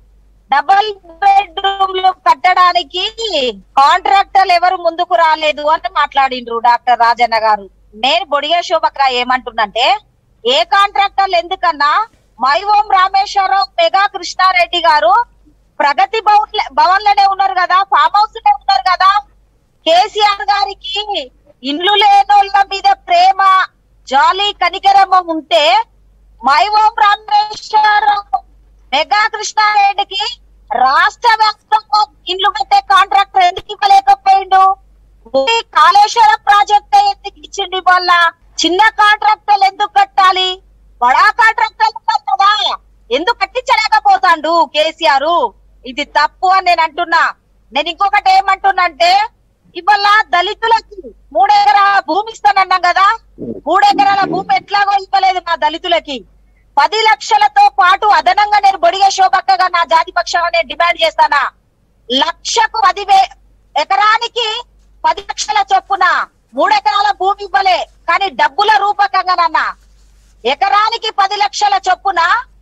డబల్ బెడ్రూమ్లు కట్టడానికి కాంట్రాక్టర్లు ఎవరు ముందుకు రాలేదు అని మాట్లాడిండ్రు డాక్టర్ రాజన్న గారు నేను బొడిగే శోభక్క ఏమంటున్నంటే ఏ కాంట్రాక్టర్లు ఎందుకన్నా మైవోం రామేశ్వరరావు మెగా కృష్ణారెడ్డి గారు ప్రగతి భవన్ భవన్ లోనే ఉన్నారు కదా ఫామ్ హౌస్ లో ఉన్నారు కదా కేసీఆర్ గారికి ఇండ్లు లేనోళ్ళ మీద ప్రేమ జాలి కనికరమ ఉంటే మైవోం రామేశ్వరరావు మెగా కృష్ణారెడ్డికి రాష్ట్ర వ్యాప్తంగా ఇండ్లు కట్టే కాంట్రాక్టర్ ఎందుకు ఇవ్వలేకపోయిండు ఈ కాళేశ్వరం ప్రాజెక్ట్ ఎందుకు ఇచ్చిండు వల్ల చిన్న కాంట్రాక్టర్లు ఎందుకు కట్టాలి బడా కాంట్రాక్టర్లు ఉన్నారు కదా ఎందుకు కట్టించలేకపోతాండు కేసీఆర్ ఇది తప్పు అని నేను అంటున్నా నేను ఇంకొకటి ఏమంటున్నా అంటే ఇవాళ దళితులకి మూడెకరాల భూమి ఇస్తానన్నాం కదా మూడెకరాల భూమి ఎట్లాగో ఇవ్వలేదు మా దళితులకి పది లక్షలతో పాటు అదనంగా నేను బొడిగే శోభక్కగా నా జాతి పక్షంగా నేను డిమాండ్ చేస్తానా లక్షకు పది వే ఎకరానికి పది లక్షల చొప్పున మూడెకరాల భూమి ఇవ్వలే కానీ డబ్బుల రూపకంగానన్నా ఎకరానికి పది లక్షల చొప్పున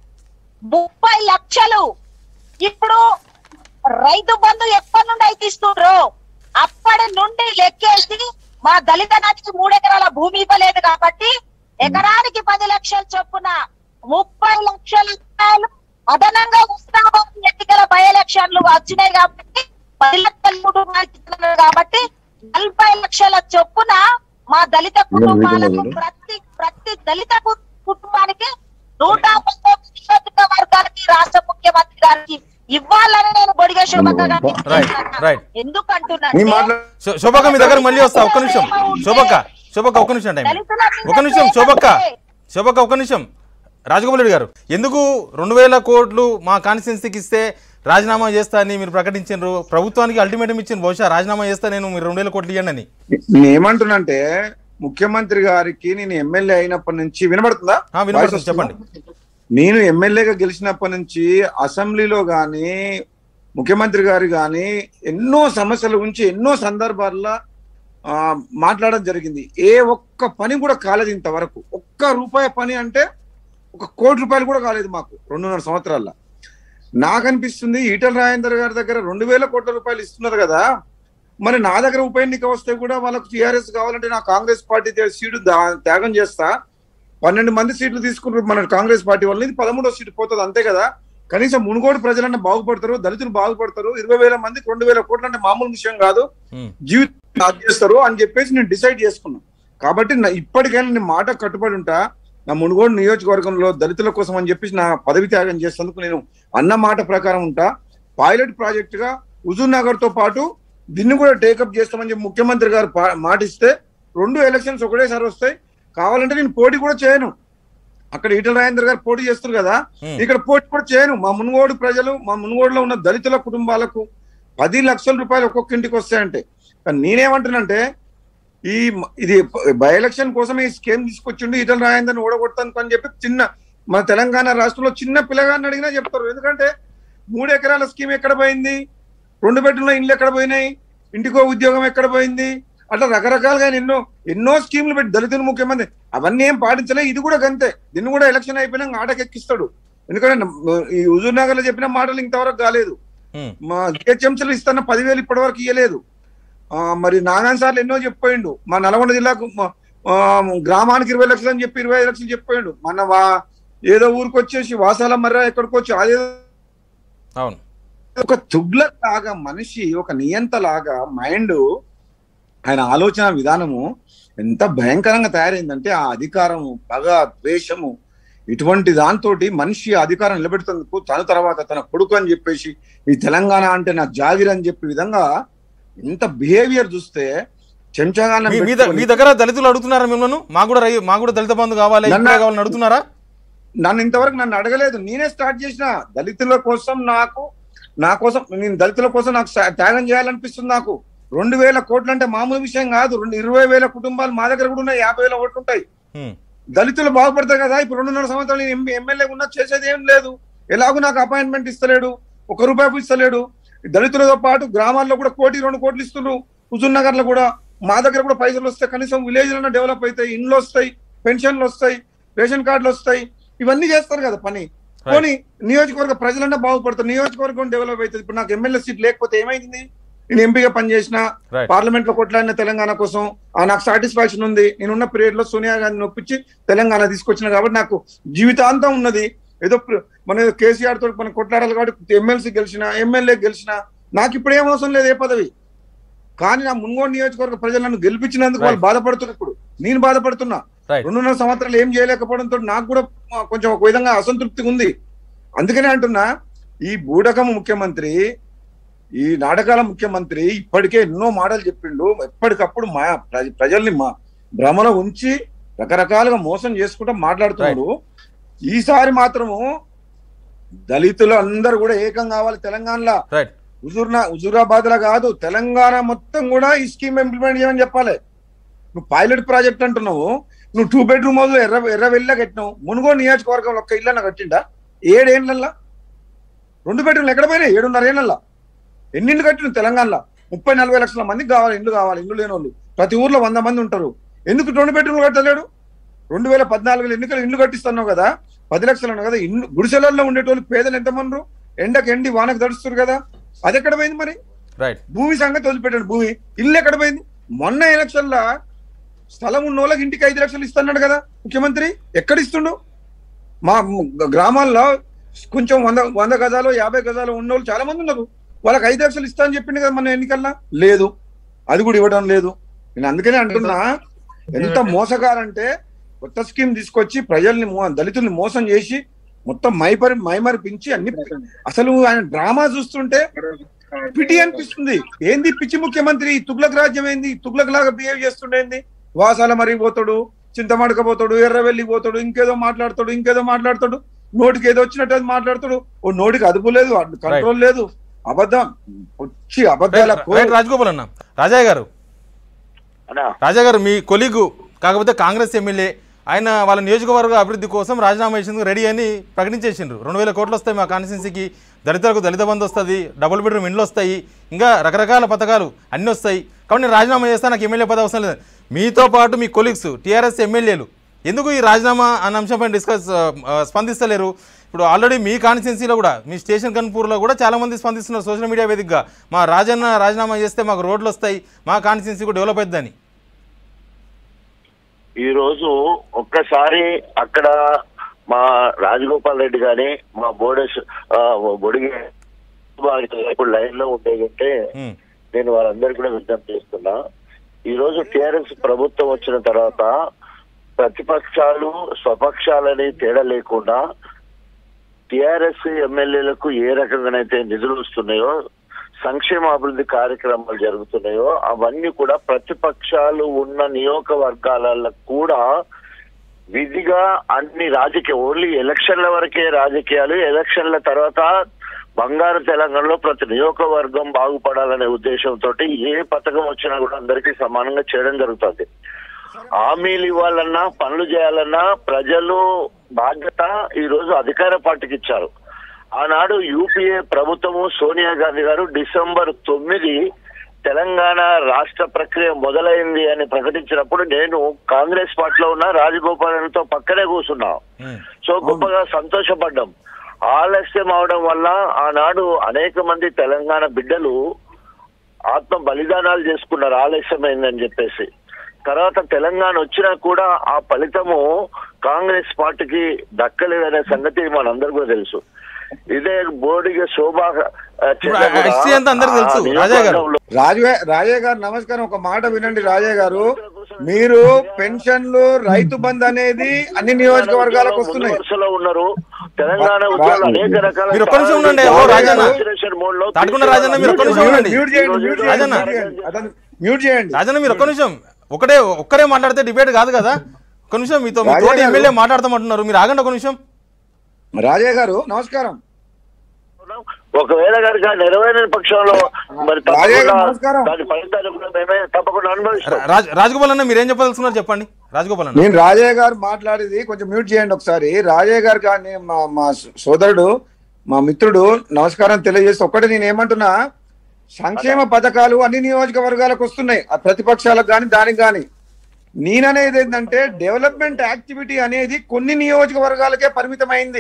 ముప్పై లక్షలు ఇప్పుడు రైతు బంధు ఎప్పటి నుండి అయితే ఇస్తుండ్రో అప్పటి నుండి లెక్కేసి మా దళిత నదికి మూడెకరాల భూమి ఇవ్వలేదు కాబట్టి ఎకరానికి పది లక్షల చొప్పున ముప్పై లక్షల రూపాయలు అదనంగా ఉత్సాహం ఎన్నికల బై ఎలక్షన్లు వచ్చినాయి కాబట్టి పది లక్షల కుటుంబానికి ఇస్తున్నారు కాబట్టి నలభై లక్షల చొప్పున మా దళిత కుటుంబాలకు ప్రతి ప్రతి దళిత కు- కుటుంబానికి నూట పంతొమ్మిది నియోజకవర్గాలకి రాష్ట్ర ముఖ్యమంత్రి గారికి ఇవ్వాలని నేను బొడిగే శోభక్క గారిని Right, right. ఎందుకంటున్నా నీ మాట్లా శో- శోభక్క మీ దగ్గర మళ్ళీ వస్తా ఒక్క నిమిషం శోభక్క శోభక్క ఒక్క నిమిషం టైం ఒక నిమిషం శోభక్క శోభక్క ఒక్క నిమిషం రాజగోపాల్ రెడ్డి గారు ఎందుకు రెండు వేల కోట్లు మా కాన్స్టిట్యున్సీకి ఇస్తే రాజీనామా చేస్తా అని మీరు ప్రకటించారు ప్రభుత్వానికి అల్టిమేటం ఇచ్చిన బహుశా రాజీనామా చేస్తా నేను మీరు రెండు వేల కోట్లు ఇవ్వండి అని నేను ఏమంటున్నానంటే ముఖ్యమంత్రి గారికి నేను ఎమ్మెల్యే అయినప్పటి నుంచి వినబడుతుందా ఆ, వినబడుతుంది, వాయిస్ వస్తుందా? చెప్పండి. నేను ఎమ్మెల్యేగా గెలిచినప్పటి నుంచి అసెంబ్లీలో గాని ముఖ్యమంత్రి గారు గాని ఎన్నో సమస్యల గురించి ఎన్నో సందర్భాల్లో ఆ, మాట్లాడడం జరిగింది ఏ ఒక్క పని కూడా కాలేదు ఇంతవరకు ఒక్క రూపాయి పని అంటే ఒక కోటి రూపాయలు కూడా కాలేదు మాకు రెండున్నర సంవత్సరాల్లో నాకు అనిపిస్తుంది ఈటల రాజేందర్ గారి దగ్గర రెండు వేల కోట్ల రూపాయలు ఇస్తున్నారు కదా మరి నా దగ్గర ఉప ఎన్నిక వస్తే కూడా వాళ్ళకు టీఆర్ఎస్ కావాలంటే నా కాంగ్రెస్ పార్టీ తే- సీటు దా- త్యాగం చేస్తా పన్నెండు మంది సీట్లు తీసుకున్నారు మన కాంగ్రెస్ పార్టీ వల్ల ఇది పదమూడో సీటు పోతుంది అంతే కదా కనీసం మునుగోడు ప్రజలన్నా బాగుపడతారు దళితులు బాగుపడతారు ఇరవై వేల మందికి రెండు వేల కోట్లు అంటే మామూలు విషయం కాదు ఉమ్, జీవితం చేస్తారు అని చెప్పేసి నేను డిసైడ్ చేసుకున్నాను కాబట్టి నా- ఇప్పటికైనా నేను మాట కట్టుబడి ఉంటా నా మునుగోడు నియోజకవర్గంలో దళితుల కోసం అని చెప్పేసి నా పదవి త్యాగం చేసేందుకు నేను అన్న మాట ప్రకారం ఉంటా పైలట్ ప్రాజెక్ట్ గా హుజూర్ నగర్ తో పాటు దీన్ని కూడా టేకప్ చేస్తామని చెప్పి ముఖ్యమంత్రి గారు పా- మాటిస్తే రెండు ఎలక్షన్స్ ఒకటేసారి వస్తాయి కావాలంటే నేను పోటీ కూడా చేయను అక్కడ ఈటల రాజేందర్ గారు పోటీ చేస్తారు కదా Hmm. ఇక్కడ పోటీ కూడా చేయను మా మునుగోడు ప్రజలు మా మునుగోడులో ఉన్న దళితుల కుటుంబాలకు పది లక్షల రూపాయలు ఒక్కొక్క ఇంటికి వస్తాయంటే కానీ నేనేమంటానంటే ఈ మ- ఇది బై ఎలక్షన్ కోసం ఈ స్కీమ్ తీసుకొచ్చిండు ఈటల రాజేందర్ని ఓడగొడతాను అని చెప్పి చిన్న మన తెలంగాణ రాష్ట్రంలో చిన్న పిల్లగాన్ని అడిగినా చెప్తారు ఎందుకంటే మూడు ఎకరాల స్కీమ్ ఎక్కడ పోయింది రెండు బెడ్రూమ్ల ఇండ్లు ఎక్కడ పోయినాయి ఇంటికో ఉద్యోగం ఎక్కడ పోయింది అట్లా రకరకాలుగా ఆయన ఎన్నో ఎన్నో స్కీములు పెట్టి దళితులు ముఖ్యమంత్రి అవన్నీ ఏం పాటించలే ఇది కూడా గంతే దీన్ని కూడా ఎలక్షన్ అయిపోయినాక ఆటకెక్కిస్తాడు ఎందుకంటే న- ఈ హుజూర్ నగర్ లో చెప్పిన మాటలు ఇంతవరకు కాలేదు ఉమ్, మా జిహెచ్ఎంసీలు ఇస్తున్న పదివేలు ఇప్పటి వరకు ఇవ్వలేదు ఆ, మరి నానాన్ సార్లు ఎన్నో చెప్పిపోయిండు మా నల్గొండ జిల్లాకు మ- ఆ, గ్రామానికి ఇరవై లక్షలు అని చెప్పి ఇరవై ఐదు లక్షలు చెప్పిపోయిండు మన వా- ఏదో ఊరికి వచ్చేసి వాసాల మర్ర ఎక్కడికి వచ్చి అదే అవును ఒక తుగ్లక్ లాగా మనిషి ఒక నియంత లాగా మైండ్ ఆయన ఆలోచన విధానము ఎంత భయంకరంగా తయారైందంటే ఆ అధికారము పగ ద్వేషము ఇటువంటి దాంతోటి మనిషి ఆ అధికారం నిలబెడుతందుకు తన తర్వాత తన కొడుకు అని చెప్పేసి ఈ తెలంగాణ అంటే నా జాగిర్ అని చెప్పే విధంగా ఎంత బిహేవియర్ చూస్తే చెంచాగానం మీ- మీ ద- పెట్టుకొని- మీ దగ్గర దళితులు అడుగుతున్నారా మిమ్మల్ని మాకు కూడా రై- మాకు కూడా దళిత బంధు కావాలి నన్ను- ఇప్పుడే కావాలని అడుగుతున్నారా నన్ను ఇంతవరకు నన్ను అడగలేదు నేనే స్టార్ట్ చేసిన దళితుల కోసం నాకు నా కోసం నేను దళితుల కోసం నాకు సా- త్యాగం చేయాలనిపిస్తుంది నాకు రెండు వేల కోట్లు అంటే మామూలు విషయం కాదు రెండు ఇరవై వేల కుటుంబాలు మా దగ్గర కూడా ఉన్నాయి యాభై వేల ఓట్లు ఉంటాయి ఉమ్, దళితులు బాగుపడతారు కదా ఇప్పుడు రెండున్నర సంవత్సరాలు నేను ఎం- ఎమ్మెల్యే ఉన్నా చేసేది ఏం లేదు ఎలాగో నాకు అపాయింట్మెంట్ ఇస్తలేడు ఒక రూపాయి ఇస్తలేడు దళితులతో పాటు గ్రామాల్లో కూడా కోటి రెండు కోట్లు ఇస్తున్నారు హుజూర్ నగర్ లో కూడా మా దగ్గర కూడా పైసలు వస్తాయి కనీసం విలేజ్ లోనే డెవలప్ అవుతాయి ఇండ్లు వస్తాయి పెన్షన్లు వస్తాయి రేషన్ కార్డులు వస్తాయి ఇవన్నీ చేస్తారు కదా పని పోనీ నియోజకవర్గ ప్రజలన్నా బాగుపడతారు నియోజకవర్గం డెవలప్ అవుతుంది ఇప్పుడు నాకు ఎమ్మెల్యే సీట్ లేకపోతే ఏమైంది నేను ఎంపీగా పనిచేసిన Right. పార్లమెంట్ లో కొట్లాడిన తెలంగాణ కోసం ఆ నాకు సాటిస్ఫాక్షన్ ఉంది నేనున్న పీరియడ్ లో సోనియా గాంధీ నొప్పించి తెలంగాణ తీసుకొచ్చిన కాబట్టి నాకు జీవితాంతం ఉన్నది ఏదో ప్ర- మన కేసీఆర్ తోటి మనం కొట్లాడాలి కాబట్టి ఎమ్మెల్సీ గెలిచిన ఎమ్మెల్యే గెలిచిన నాకు ఇప్పుడు ఏం అవసరం లేదు ఏ పదవి కానీ నా మున్గోడు నియోజకవర్గ ప్రజలు నన్ను గెలిపించినందుకు వాళ్ళు బాధపడుతున్నారు ఇప్పుడు నేను బాధపడుతున్నా రైట్ రెండున్నర సంవత్సరాలు ఏం చేయలేకపోవడంతో నాకు కూడా ఆ, కొంచెం ఒక విధంగా అసంతృప్తిగా ఉంది అందుకనే అంటున్నా ఈ బూడకం ముఖ్యమంత్రి ఈ నాటకాల ముఖ్యమంత్రి ఇప్పటికే ఎన్నో మాటలు చెప్పిండు ఎప్పటికప్పుడు మా ప్రజ- ప్రజల్ని మా భ్రమలో ఉంచి రకరకాలుగా మోసం చేసుకుంటూ మాట్లాడుతున్నాడు ఈసారి మాత్రము దళితులు అందరూ కూడా ఏకం కావాలి తెలంగాణలో రైట్ హుజూర్నా హుజూరాబాద్ లో కాదు తెలంగాణ మొత్తం కూడా ఈ స్కీమ్ ఇంప్లిమెంట్ చేయమని చెప్పాలి నువ్వు పైలట్ ప్రాజెక్ట్ అంటున్నావు నువ్వు టూ బెడ్రూమ్ హౌస్ ఎర్ర ఎర్ర వెళ్ళ కట్టినావు మునుగోడు నియోజకవర్గంలో ఒక్క ఇళ్ళన్న కట్టిండా ఏడేళ్లల్లా రెండు బెడ్రూమ్లు ఎక్కడ పోయినాయి ఏడున్నర ఏళ్ళల్లా ఎన్ని ఇళ్ళు కట్టిన తెలంగాణలో ముప్పై నలభై లక్షల మందికి కావాలి ఇల్లు కావాలి ఇల్లు లేని వాళ్ళు ప్రతి ఊర్లో వంద మంది ఉంటారు ఎందుకు రెండు బెడ్రూమ్లు కట్టలేడు రెండు వేల పద్నాలుగులో ఎన్నికలు ఇల్లు కట్టిస్తున్నావు కదా పది లక్షలు అన్నావు కదా ఇల్లు గుడిసెలలో ఉండేటోళ్ళు పేదలు ఎంతమంది ఎండకి ఎండి వానకు తడుస్తారు కదా అది ఎక్కడ పోయింది మరి రైట్ భూమి సంగతి వదిలిపెట్టాడు భూమి ఇల్లు ఎక్కడ పోయింది మొన్న ఎలక్షన్ లా స్థలం ఉన్న వాళ్ళకి ఇంటికి ఐదు లక్షలు ఇస్తున్నాడు కదా ముఖ్యమంత్రి ఎక్కడ ఇస్తుండు మా మ్- గ్రామాల్లో కొంచెం వంద వంద గజాలు యాభై గజాలు ఉన్న వాళ్ళు చాలా మంది ఉన్నారు వాళ్ళకి ఐదు లక్షలు ఇస్తా అని చెప్పింది కదా మన ఎన్నికల్లో లేదు అది కూడా ఇవ్వడం లేదు నేను అందుకనే అంటున్నా ఎంత మోసగారంటే కొత్త స్కీమ్ తీసుకొచ్చి ప్రజల్ని మో- దళితుల్ని మోసం చేసి మొత్తం మైపరి మైమరిపించి అన్ని అసలు ఆయన డ్రామా చూస్తుంటే పిటి అనిపిస్తుంది ఏంది పిచ్చి ముఖ్యమంత్రి ఈ తుగ్లక్ రాజ్యం ఏంది ఈ తుగ్లక్ లాగా బిహేవ్ చేస్తుండేంది వాసాల మరి పోతాడు చింతమడక పోతాడు ఎర్రవెల్లి పోతాడు ఇంకేదో మాట్లాడతాడు ఇంకేదో మాట్లాడతాడు నోటికి ఏదో వచ్చినట్టు అది మాట్లాడతాడు ఓ నోటికి అదుపు లేదు కంట్రోల్ లేదు అబద్ధం వచ్చి అబద్ధాల రైట్ రాజగోపాల్ అన్న రాజా గారు అన్నా రాజా గారు మీ కొలీగు కాకపోతే కాంగ్రెస్ ఎమ్మెల్యే ఆయన వాళ్ళ నియోజకవర్గ అభివృద్ధి కోసం రాజీనామా చేసేందుకు రెడీ అని ప్రకటించేసిండ్రు రెండు వేల కోట్లు వస్తాయి మా కాన్స్టిట్యున్సీకి దళితులకు దళిత బంధు వస్తుంది డబుల్ బెడ్రూమ్ ఇండ్లు వస్తాయి ఇంకా రకరకాల పథకాలు అన్నీ వస్తాయి కాబట్టి నేను రాజీనామా చేస్తా నాకు ఎమ్మెల్యే పదవి అవసరం లేదు మీతో పాటు మీ కొలీగ్స్ టీఆర్ఎస్ ఎమ్మెల్యేలు ఎందుకు ఈ రాజీనామా అన్న అంశంపై డిస్కస్ ఆ, ఆ, స్పందిస్తలేరు ఇప్పుడు ఆల్రెడీ మీ కాన్స్టిట్యున్సీలో కూడా మీ స్టేషన్ కన్పూర్లో కూడా చాలా మంది స్పందిస్తున్నారు సోషల్ మీడియా వేదికగా మా రాజన్న రాజీనామా చేస్తే మాకు రోడ్లు వస్తాయి మా కాన్స్టిట్యున్సీ కూడా డెవలప్ అవుతుందని ఈ రోజు ఒక్కసారి అక్కడ మా రాజగోపాల్ రెడ్డి గాని మా బోడేశ్ ఆ, బొడిగి వారికి ఇప్పుడు లైన్ లో ఉండేదంటే ఉమ్, నేను వారందరికీ కూడా విజ్ఞప్తి చేస్తున్నా ఈ రోజు టిఆర్ఎస్ ప్రభుత్వం వచ్చిన తర్వాత ప్రతిపక్షాలు స్వపక్షాలని తేడా లేకుండా టిఆర్ఎస్ ఎమ్మెల్యేలకు ఏ రకంగానైతే నిధులు వస్తున్నాయో సంక్షేమ అభివృద్ధి కార్యక్రమాలు జరుగుతున్నాయో అవన్నీ కూడా ప్రతిపక్షాలు ఉన్న నియోజకవర్గాలలో కూడా విధిగా అన్ని రాజకీయ ఓన్లీ ఎలక్షన్ల వరకే రాజకీయాలు ఎలక్షన్ల తర్వాత బంగారు తెలంగాణలో ప్రతి నియోజకవర్గం బాగుపడాలనే ఉద్దేశంతో ఏ పథకం వచ్చినా కూడా అందరికీ సమానంగా చేయడం జరుగుతుంది హామీలు ఇవ్వాలన్నా పనులు చేయాలన్నా ప్రజలు బాధ్యత ఈ రోజు అధికార పార్టీకి ఇచ్చారు ఆనాడు యూపీఏ ప్రభుత్వము సోనియా గాంధీ గారు డిసెంబర్ తొమ్మిది తెలంగాణ రాష్ట్ర ప్రక్రియ మొదలైంది అని ప్రకటించినప్పుడు నేను కాంగ్రెస్ పార్టీలో ఉన్న రాజగోపాలన్తో పక్కనే కూర్చున్నా ఉమ్. సో గొప్పగా సంతోషపడ్డాం ఆలస్యం అవడం వల్ల ఆనాడు అనేక మంది తెలంగాణ బిడ్డలు ఆత్మ బలిదానాలు చేసుకున్నారు ఆలస్యమైందని చెప్పేసి తర్వాత తెలంగాణ వచ్చినా కూడా ఆ ఫలితము కాంగ్రెస్ పార్టీకి దక్కలేదనే సంగతి మనందరూ కూడా తెలుసు ఇదే బోడిగా శోభ ఆ, ఇప్పుడు ఆ history అంతా అందరికీ తెలుసు. ఆ రాజా గారు. నియోజకవర్గంలో రాజు రాజయ్య గారు నమస్కారం ఒక మాట వినండి రాజయ్య గారు మీరు పెన్షన్లు రైతు బంద్ అనేది అన్ని నియోజకవర్గాలకు వస్తున్నాయి ముందు వరుసలో ఉన్నారు తెలంగాణ ఉద్యోగులు అనేక రకాల మీరు ఒక్క నిమిషం ఉండండి. ఓ రాజన్న. తాటికొండ రాజన్న మీరు ఒక్క నిమిషం ఉండండి. మ్యూట్ చేయండి మ్యూట్ చేయండి రాజన్న. మ్యూట్ చేయండి. అతను మ్యూట్ చేయండి రాజన్న మీరు ఒక్క నిమిషం ఒకటే ఒక్కరే మాట్లాడితే డిబేట్ కాదు కదా ఒక్క నిమిషం మీతో మీ రాజా తోటి గారు. ఎమ్మెల్యే మాట్లాడతామంటున్నారు మీరు ఆగండి ఒక నిమిషం రాజయ్య గారు నమస్కారం ఒకవేళ కనుక నెరవేరని పక్షంలో మరి రాజయ్య గారు తప్పకుండా నమస్కారం. దాని ఫలితాలు కూడా మేమే తప్పకుండా అనుభవిస్తాం రాజ్ రాజగోపాల్ అన్న మీరు ఏం చెప్పదలుచుకున్నారు చెప్పండి రాజగోపాల్ అన్న నేను రాజయ్య గారు మాట్లాడేది కొంచెం మ్యూట్ చేయండి ఒకసారి రాజయ్య గారు కానీ మా మా సోదరుడు మా మిత్రుడు నమస్కారం తెలియజేస్తే ఒక్కటి నేను ఏమంటున్నా సంక్షేమ పథకాలు అన్ని నియోజకవర్గాలకు వస్తున్నాయి ఆ ప్రతిపక్షాలకు కానీ దానికి కానీ నేననేది ఏంటంటే డెవలప్మెంట్ యాక్టివిటీ అనేది కొన్ని నియోజకవర్గాలకే పరిమితమైంది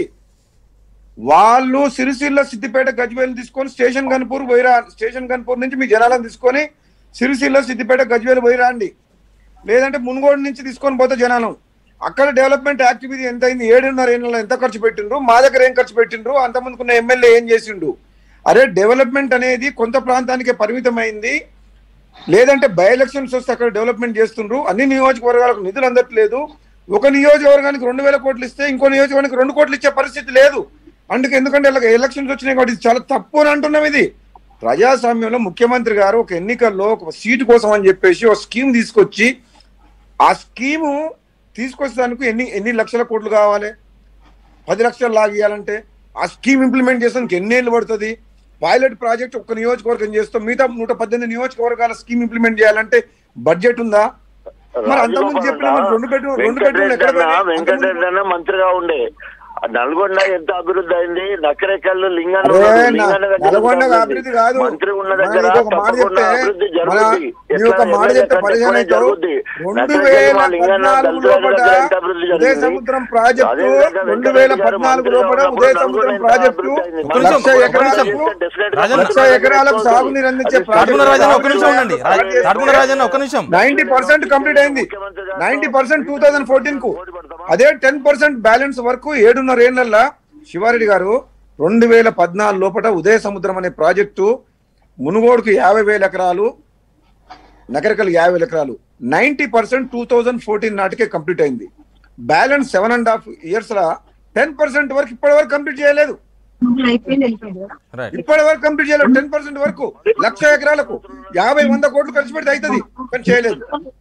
వాళ్ళు సిరిసిల్ల సిద్దిపేట గజ్వేల్ తీసుకొని స్టేషన్ గన్పూర్ పోయిరా స్టేషన్ గన్పూర్ నుంచి మీ జనాలను తీసుకొని సిరిసిల్ల సిద్దిపేట గజ్వేల్ పోయిరాండి లేదంటే మునుగోడు నుంచి తీసుకొని పోతే జనాలు అక్కడ డెవలప్మెంట్ యాక్టివిటీ ఎంత అయింది ఏడున్నర ఏళ్ళలో ఎంత ఖర్చు పెట్టిండ్రు మా దగ్గర ఏం ఖర్చు పెట్టిండ్రు అంతమందుకున్న ఎమ్మెల్యే ఏం చేసిండు అరే డెవలప్మెంట్ అనేది కొంత ప్రాంతానికే పరిమితమైంది లేదంటే బై ఎలక్షన్స్ వస్తే అక్కడ డెవలప్మెంట్ చేస్తుండ్రు అన్ని నియోజకవర్గాలకు నిధులు అందట్లేదు ఒక నియోజకవర్గానికి రెండు వేల కోట్లు ఇస్తే ఇంకో నియోజకవర్గానికి రెండు కోట్లు ఇచ్చే పరిస్థితి లేదు అందుకే ఎందుకంటే ఇలా ఎలక్షన్స్ వచ్చినాయి కాబట్టి ఇది చాలా తప్పు అని అంటున్నాం ఇది ప్రజాస్వామ్యంలో ముఖ్యమంత్రి గారు ఒక ఎన్నికల్లో ఒక సీటు కోసం అని చెప్పేసి ఒక స్కీమ్ తీసుకొచ్చి ఆ స్కీము తీసుకొచ్చేదానికి ఎన్ని ఎన్ని లక్షల కోట్లు కావాలి పది లక్షలు లాగియాలంటే ఆ స్కీమ్ ఇంప్లిమెంట్ చేసేందుకు ఎన్ని ఏళ్ళు పడుతుంది పైలట్ ప్రాజెక్ట్ ఒక్క నియోజకవర్గం చేస్తాం మిగతా నూట పద్దెనిమిది నియోజకవర్గాల స్కీమ్ ఇంప్లిమెంట్ చేయాలంటే బడ్జెట్ ఉందా మరి అంతకుముందు చెప్పిన మరి రెండు బెడ్రూమ్ రెండు బెడ్రూమ్లు ఎక్కడ పోయినాయి? అంతకుముందు- వెంకటరెడ్డి అన్న మంత్రిగా ఉండే ఆ నల్గొండ ఎంత అభివృద్ధి అయింది నకరేకల్లు లింగన్న అరే ఉన్నాడు. నా- లింగన్న దగ్గర నల్గొండ ఎంత అభివృద్ధి కాదు మంత్రి ఉన్న మన దగ్గర నీకు ఒక మాట తప్పకుండా చెప్తే అభివృద్ధి మన జరుగుద్ది నీ ఒక ఎట్లా మాట ఎమ్మెల్యే చెప్తే కంటే పరిచయం ఎక్కువనే అవుతావు జరుగుద్ది. రెండు నకరేకల్ వేల మా లింగన్న పద్నాలుగు దళితుల లోపల దగ్గర ఎంత అభివృద్ధి ఉదయ జరిగింది? సముద్రం ప్రాజెక్టు అదేవిధంగా రెండు వెంకటరెడ్డి వేల గారు పద్నాలుగు మంత్రిగా లోపల ఉన్నప్పుడు ఉదయ నల్గొండ సముద్రం ఎంత ప్రాజెక్టు అభివృద్ధి అయింది? ఒక్క నిమిషం, లక్ష ఒక్క ఎకరాలకు నిమిషం. రాజన్న. లక్ష ఎకరాలకు సాగునీరు అందించే తాడుకున్న రాజన్న ఒక్క నిమిషం ఉండండి రా- తాడుకున్న రాజన్న ఒక్క నిమిషం నైన్టీ పర్సెంట్ కంప్లీట్ అయింది ninety percent two thousand fourteen కు అదే టెన్ పర్సెంట్ బ్యాలెన్స్ వరకు ఏడున్నర ఏళ్లలో శివారెడ్డి గారు రెండు వేల పద్నాలుగు లోపల ఉదయ సముద్రం అనే ప్రాజెక్టు మునుగోడుకు యాభై వేల ఎకరాలు నగరికల్ యాభై వేల ఎకరాలు ninety percent two thousand fourteen నాటికే కంప్లీట్ అయింది balance seven and half years లా టెన్ పర్సెంట్ వరకు ఇప్పటి వరకు కంప్లీట్ చేయలేదు అయిపోయింది వెళ్ళిపోయింది కదా రైట్ ఇప్పటి వరకు కంప్లీట్ చేయలేదు టెన్ పర్సెంట్ వరకు లక్ష ఎకరాలకు యాభై వంద కోట్లు ఖర్చు పెడితే అవుతుంది కానీ చేయలేదు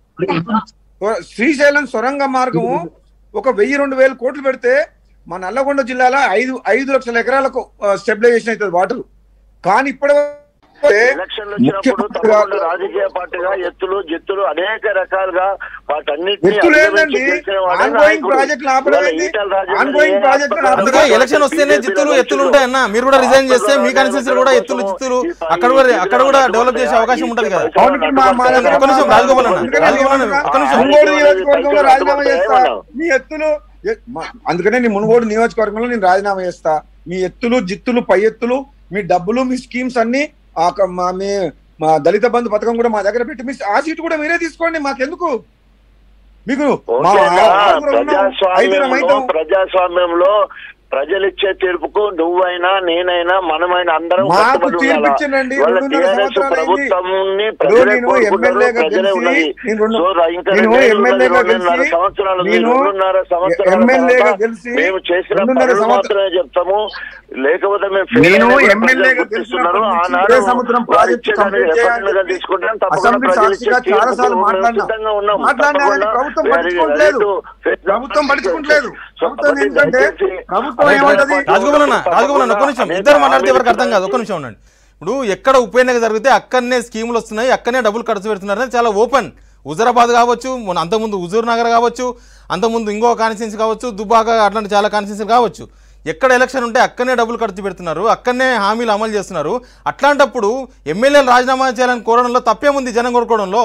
శ్రీశైలం సొరంగ మార్గము ఒక వెయ్యి రెండు వేల కోట్లు పెడితే మా నల్లగొండ జిల్లాలో ఐదు ఐదు లక్షల ఎకరాలకు స్టెబిలైజేషన్ అవుతుంది వాటర్ కానీ ఇప్పటి వరకు ఎలక్షన్లు వచ్చినప్పుడు తప్పకుండా రాజకీయ పార్టీగా ఎత్తులు జిత్తులు అనేక రకాలుగా వాటన్నిటిని ఎత్తులు ఏందండి అధిగమించి గెలిచేవాడే ఆన్గోయింగ్ నాయకుడు. ప్రాజెక్టులు ఆపడం ఇవాళ ఏంది? ఈటెల రాజేందర్ ఆన్గోయింగ్ ఏ ప్రాజెక్టులు ఆపడం అందుకే ఎలక్షన్ వస్తేనే జిత్తులు ఎత్తులు ఉంటాయి అన్న మీరు కూడా రిజైన్ చేస్తే మీ కాన్స్టిట్యూన్సీ కూడా ఎత్తులు జిత్తులు అక్కడ కూడా అక్కడ కూడా డెవలప్ చేసే అవకాశం ఉంటది కదా అవును, ఇప్పుడు మా- మా దగ్గర ఒక్క నిమిషం, రాజగోపాల్ అన్న. అందుకనే రాజగోపాల్ అన్న, ఒక్క నిమిషం. మునుగోడు నియోజకవర్గంలో రాజీనామా చేస్తా మీ ఎత్తులు ఎ- మా- అందుకనే నీ మునుగోడు నియోజకవర్గంలో నేను రాజీనామా చేస్తా మీ ఎత్తులు జిత్తులు పై ఎత్తులు మీ డబ్బులు మీ స్కీమ్స్ అన్ని ఆ క- మా మీ మా దళిత బంధు పథకం కూడా మా దగ్గర పెట్టి మీ ఆ సీటు కూడా మీరే తీసుకోండి మాకెందుకు మీకు మా ఓకేనా? ఆరుగురు ఉన్నాం, ఐదుగురం ప్రజాస్వామ్యంలో అవుతాం. ప్రజాస్వామ్యంలో ప్రజలు ఇచ్చే తీర్పుకు నువ్వైనా నేనైనా మనమైనా అందరం మాకు కట్టుబడి ఉండాలా? తీర్పిచ్చిందండి. వాళ్ళ రెండున్నర TRS సంవత్సరాలు అయింది. ప్రభుత్వంని ఇప్పుడు ప్రజలే నేను కోరుకున్నారు, ఎమ్మెల్యేగా ప్రజలే గెలిచి, ఉన్నది. నేను రెండు- సో రా- ఇంకా నేను రెండేళ్ళు ఎమ్మెల్యేగా ఉన్నది, రెండున్నర గెలిచి, సంవత్సరాలు ఉంది. నేను రెండున్నర సంవత్సరాల ఎమ్మెల్యేగా తర్వాత గెలిచి, మేము చేసిన రెండున్నర పనులు సంవత్సరం- మాత్రమే చెప్తాము లేకపోతే మేము fail నేను అయినా కూడా ఎమ్మెల్యేగా ప్రజలు గుర్తిస్తున్నారు. గెలిచినప్పటి నుంచి ఆనాడు ఇదే సంవత్సరం వారు ప్రాజెక్టు ఇచ్చేదాన్ని కంప్లీట్ చేయాలని ఎఫర్ట్లుగా చెప్పి తీసుకుంటాం. తప్పకుండా అసెంబ్లీ ప్రజలు ఇచ్చే సాక్షిగా చాలా తీర్పుకు సార్లు మేము మాట్లాడినా సిద్ధంగా ఉన్నాం. మాట్లాడినా కానీ తప్పకుండా ప్రభుత్వం we are పట్టించుకోవట్లేదు ready to face the ప్రభుత్వం పట్టించుకోవట్లేదు consequences. ప్రభుత్వం కాబట్టి ఏంటంటే దయచేసి ప్రభుత్వం రైట్, రైట్. ఏమంటది రాజగోపాల్ అన్న రాజగోపాల్ అన్న ఒక్క నిమిషం అనేక ఇద్దరు మాట్లాడితే ఎవరికి అర్థం కాదు హామీలు ఒక్క నిమిషం ఉండండి ఇప్పుడు ఎక్కడ ఉప ఎన్నిక జరిగితే అక్కడనే స్కీములు వస్తున్నాయి అక్కడనే డబ్బులు ఖర్చు పెడుతున్నారు అనేది చాలా ఓపెన్ హుజరాబాద్ కావచ్చు మొన్న అంతకుముందు హుజూర్ నగర్ కావచ్చు అంతకుముందు ఇంకో కాన్స్టిట్యున్సీ కావచ్చు దుబాక అట్లాంటి చాలా కాన్స్టిట్యున్సీ కావచ్చు ఎక్కడ ఎలక్షన్ ఉంటే అక్కడనే డబ్బులు ఖర్చు పెడుతున్నారు అక్కడనే హామీలు అమలు చేస్తున్నారు అట్లాంటప్పుడు ఎమ్మెల్యేలు రాజీనామా చేయాలని కోరడంలో తప్పేముంది జనం కోరుకోవడంలో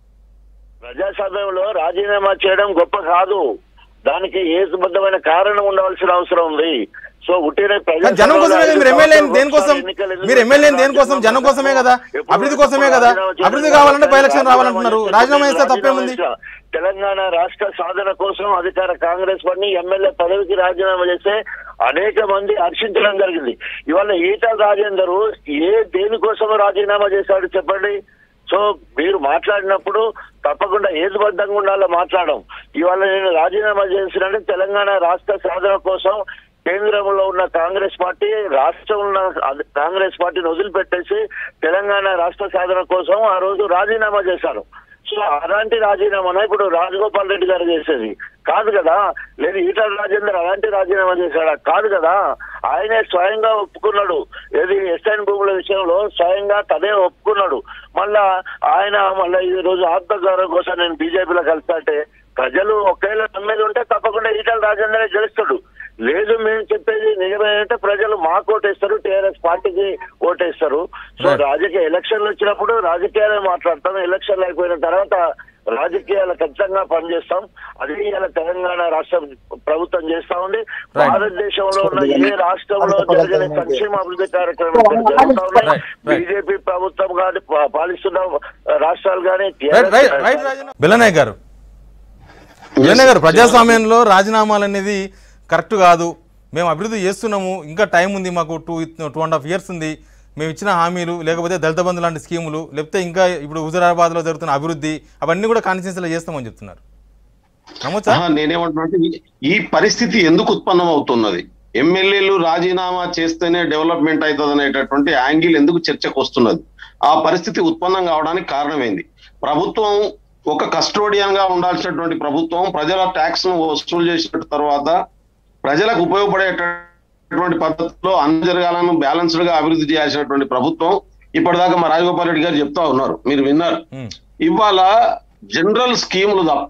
ప్రజాస్వామ్యంలో రాజీనామా చేయడం గొప్ప కాదు దానికి ఏసుబద్ధమైన కారణం ఉండవలసిన అవసరం ఉంది సో ఉట్టిన కానీ జనం కోసమే కదా మీరు ఎమ్మెల్యే దేనికోసం మీరు ఎమ్మెల్యే దేనికోసం జనం కోసమే కదా అభివృద్ధి కోసమే కదా అభివృద్ధి కావాలంటే బై ఎలక్షన్ రావాలంటున్నారు రాజీనామా చేస్తే తప్పేముంది తెలంగాణ రాష్ట్ర సాధన కోసం అధికార కాంగ్రెస్ పార్టీ ఎమ్మెల్యే పదవికి రాజీనామా చేస్తే అనేక మంది హర్షించడం జరిగింది ఇవాళ ఈటల రాజేందర్ ఏ దేనికోసం రాజీనామా చేశాడు చెప్పండి సో మీరు మాట్లాడినప్పుడు తప్పకుండా ఏదుబద్ధంగా ఉండాలో మాట్లాడడం ఇవాళ నేను రాజీనామా చేసినంటే తెలంగాణ రాష్ట్ర సాధన కోసం కేంద్రంలో ఉన్న కాంగ్రెస్ పార్టీ రాష్ట్రంలో ఉన్న అద- కాంగ్రెస్ పార్టీని వదిలిపెట్టేసి తెలంగాణ రాష్ట్ర సాధన కోసం ఆ రోజు రాజీనామా చేశారు సో అలాంటి రాజీనామానా ఇప్పుడు రాజగోపాల్ రెడ్డి గారు చేసేది కాదు కదా లేదు ఈటల రాజేందర్ అలాంటి రాజీనామా చేశాడా కాదు కదా ఆయనే స్వయంగా ఒప్పుకున్నాడు ఏది ఎస్ఐన్ భూముల విషయంలో స్వయంగా తనే ఒప్పుకున్నాడు మళ్ళా ఆయన మళ్ళా ఈ రోజు ఆత్మగౌరవం కోసం నేను బీజేపీలో కలిసాటే ప్రజలు ఒకేలా నమ్మేది ఉంటే తప్పకుండా ఈటల రాజేందరే గెలుస్తాడు లేదు మేము చెప్పేది నిజమేంటే ప్రజలు మాకు ఓటేస్తారు టీఆర్ఎస్ పార్టీకి ఓటేస్తారు సో Right. రాజకీయ ఎలక్షన్లు వచ్చినప్పుడు రాజకీయాలే మాట్లాడతాం ఎలక్షన్లు అయిపోయిన తర్వాత రాజకీయాలు ఖచ్చితంగా పనిచేస్తాం అది ఇలా తెలంగాణ రాష్ట్ర ప్రభుత్వం చేస్తా ఉంది Right. భారతదేశంలో ఉన్న ఏ రాష్ట్రంలో జరిగిన సంక్షేమ అభివృద్ధి కార్యక్రమం జరుగుతా ఉన్నాయి Right, right. బీజేపీ ప్రభుత్వం కానీ పా- పాలిస్తున్న రాష్ట్రాలు కానీ రైట్ రైట్ రైట్ రాజీనామా బెల్లనాయక్ గారు బెల్లనాయక్ గారు ప్రజాస్వామ్యంలో రాజీనామాలు అనేది కరెక్ట్ కాదు మేము అభివృద్ధి చేస్తున్నాము ఇంకా టైం ఉంది మాకు two two and half years ఉంది మేము ఇచ్చిన హామీలు లేకపోతే దళిత బంధు లాంటి స్కీములు లేకపోతే ఇంకా ఇప్పుడు హుజరాబాద్లో జరుగుతున్న అభివృద్ధి అవన్నీ కూడా కాన్స్టిట్యూన్సీలో చేస్తామని చెప్తున్నారు నమ్మొచ్చా ఆహా, నేనేమంటున్నా ఈ- ఈ పరిస్థితి ఎందుకు ఉత్పన్నం అవుతున్నది ఎమ్మెల్యేలు రాజీనామా చేస్తేనే డెవలప్మెంట్ అవుతుంది అనేటటువంటి యాంగిల్ ఎందుకు చర్చకు వస్తున్నది ఆ పరిస్థితి ఉత్పన్నం కావడానికి కారణమైంది ప్రభుత్వం ఒక కస్టోడియన్ గా ఉండాల్సినటువంటి ప్రభుత్వం ప్రజల ట్యాక్స్ ను వసూలు చేసిన తర్వాత ప్రజలకు ఉపయోగపడేటటువంటి పద్ధతిలో అన్ని జరగాలను బ్యాలెన్స్డ్ గా అభివృద్ధి చేయాల్సినటువంటి ప్రభుత్వం ఇప్పటిదాకా మా రాజగోపాల్ రెడ్డి గారు చెప్తా ఉన్నారు మీరు విన్నారు ఉమ్. ఇవాళ జనరల్ స్కీములు తప్ప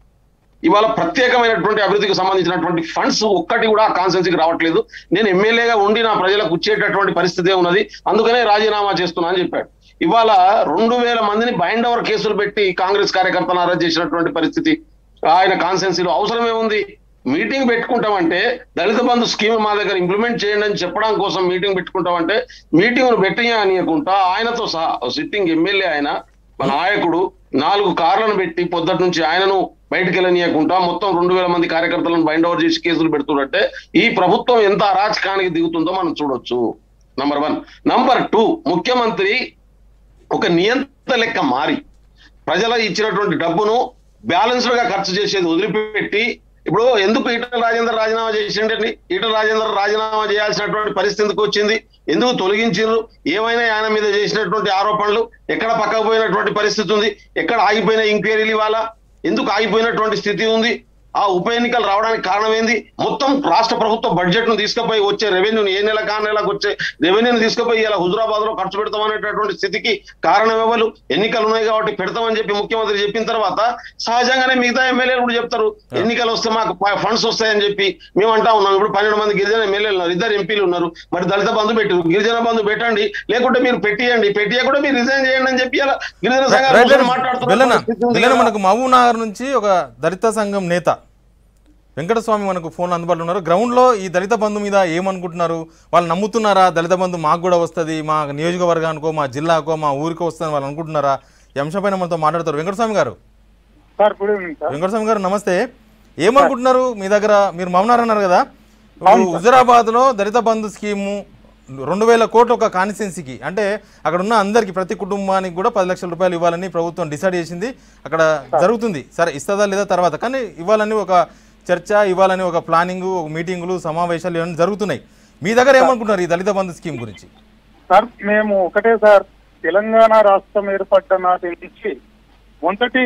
ఇవాళ ప్రత్యేకమైనటువంటి అభివృద్ధికి సంబంధించినటువంటి ఫండ్స్ ఒక్కటి కూడా కాన్సెన్సీకి రావట్లేదు నేను ఎమ్మెల్యేగా ఉండి నా ప్రజలకు వచ్చేటటువంటి పరిస్థితి ఉన్నది అందుకనే రాజీనామా చేస్తున్నా అని చెప్పాడు ఇవాళ రెండు వేల మందిని బైండ్ ఓవర్ కేసులు పెట్టి కాంగ్రెస్ కార్యకర్తను అరెస్ట్ చేసినటువంటి పరిస్థితి ఆయన కాన్సెన్సీలో అవసరమే ఉంది మీటింగ్ పెట్టుకుంటామంటే దళిత బంధు స్కీమ్ మా దగ్గర ఇంప్లిమెంట్ చేయండి అని చెప్పడం కోసం మీటింగ్ పెట్టుకుంటామంటే మీటింగ్ పెట్టి అనియకుండా ఆయనతో సహా సిట్టింగ్ ఎమ్మెల్యే ఆయన మన నాయకుడు నాలుగు కార్లను పెట్టి పొద్దుటి నుంచి ఆయనను బయటికి వెళ్ళనీయకుండా మొత్తం రెండు వేల మంది కార్యకర్తలను బైండ్ ఓవర్ చేసి కేసులు పెడుతున్నట్టే ఈ ప్రభుత్వం ఎంత అరాచకానికి దిగుతుందో మనం చూడొచ్చు నంబర్ వన్ నంబర్ టూ ముఖ్యమంత్రి ఒక నియంత్రణ లెక్క మారి ప్రజల ఇచ్చినటువంటి డబ్బును బ్యాలెన్స్డ్ గా ఖర్చు చేసేది వదిలిపెట్టి ఇప్పుడు ఎందుకు ఈటల రాజేందర్ రాజీనామా చేసిండండి ఈటల రాజేందర్ రాజీనామా చేయాల్సినటువంటి పరిస్థితి ఎందుకు వచ్చింది ఎందుకు తొలగించారు ఏమైనా ఆయన మీద చేసినటువంటి ఆరోపణలు ఎక్కడ పక్కకు పోయినటువంటి పరిస్థితి ఉంది ఎక్కడ ఆగిపోయిన ఎంక్వైరీలు ఇవాళ ఎందుకు ఆగిపోయినటువంటి స్థితి ఉంది ఆ ఉప ఎన్నికలు రావడానికి కారణం ఏంది మొత్తం రాష్ట్ర ప్రభుత్వ బడ్జెట్ ను తీసుకుపోయి వచ్చే రెవెన్యూని ఏ నెల కా నెలకు వచ్చే రెవెన్యూని తీసుకుపోయి ఇలా హుజురాబాద్ లో ఖర్చు పెడతామనేటటువంటి స్థితికి కారణం ఎవరు ఎన్నికలు ఉన్నాయి కాబట్టి పెడతామని చెప్పి ముఖ్యమంత్రి చెప్పిన తర్వాత సహజంగానే మిగతా ఎమ్మెల్యేలు కూడా చెప్తారు ఎన్నికలు వస్తే మాకు ఫండ్స్ వస్తాయని చెప్పి మేము అంటా ఉన్నాం ఇప్పుడు పన్నెండు మంది గిరిజన ఎమ్మెల్యేలు ఉన్నారు ఇద్దరు ఎంపీలు ఉన్నారు మరి దళిత బంధు పెట్టారు గిరిజన బంధు పెట్టండి లేకుంటే మీరు పెట్టియండి పెట్టియకుండా మీరు రిజైన్ చేయండి అని చెప్పి ఇలా గిరిజన సంఘాలు రైట్ కూర్చొని రైట్ మాట్లాడుతున్న బెల్లన పరిస్థితి ఉంది బెల్లన కదా. మనకు మహబూబ్ నగర్ నుంచి ఒక దళిత సంఘం నేత వెంకటస్వామి మనకు ఫోన్ అందుబాటులో ఉన్నారు గ్రౌండ్లో ఈ దళిత బంధు మీద ఏమనుకుంటున్నారు వాళ్ళు నమ్ముతున్నారా దళిత బంధు మాకు కూడా వస్తుంది మా నియోజకవర్గానికో మా జిల్లాకో మా ఊరికో వస్తుందని వాళ్ళు అనుకుంటున్నారా ఈ అంశంపైన మనతో మాట్లాడతారు Venkataswamy garu sir good evening sir Venkataswamy garu నమస్తే ఏమనుకుంటున్నారు మీ దగ్గర మీరు మౌనార్ అన్నారు కదా ఇప్పుడు హుజరాబాద్ లో దళిత బంధు స్కీము రెండు వేల కోట్లు ఒక కాన్స్టిట్యున్సీకి అంటే అక్కడ ఉన్న అందరికి ప్రతి కుటుంబానికి కూడా పది లక్షల రూపాయలు ఇవ్వాలని ప్రభుత్వం డిసైడ్ చేసింది అక్కడ జరుగుతుంది సరే ఇస్తుందా లేదా తర్వాత కానీ ఇవ్వాలని ఒక చర్చ ఇవ్వాలని ఒక ప్లానింగ్ ఒక మీటింగులు సమావేశాలు ఇవన్నీ జరుగుతున్నాయి మీ దగ్గర ఏమనుకుంటున్నారు ఈ దళిత బంధు స్కీమ్ గురించి సార్ మేము ఒకటే సార్ తెలంగాణ రాష్ట్రం ఏర్పడ్డ నాటి నుంచి మొదటి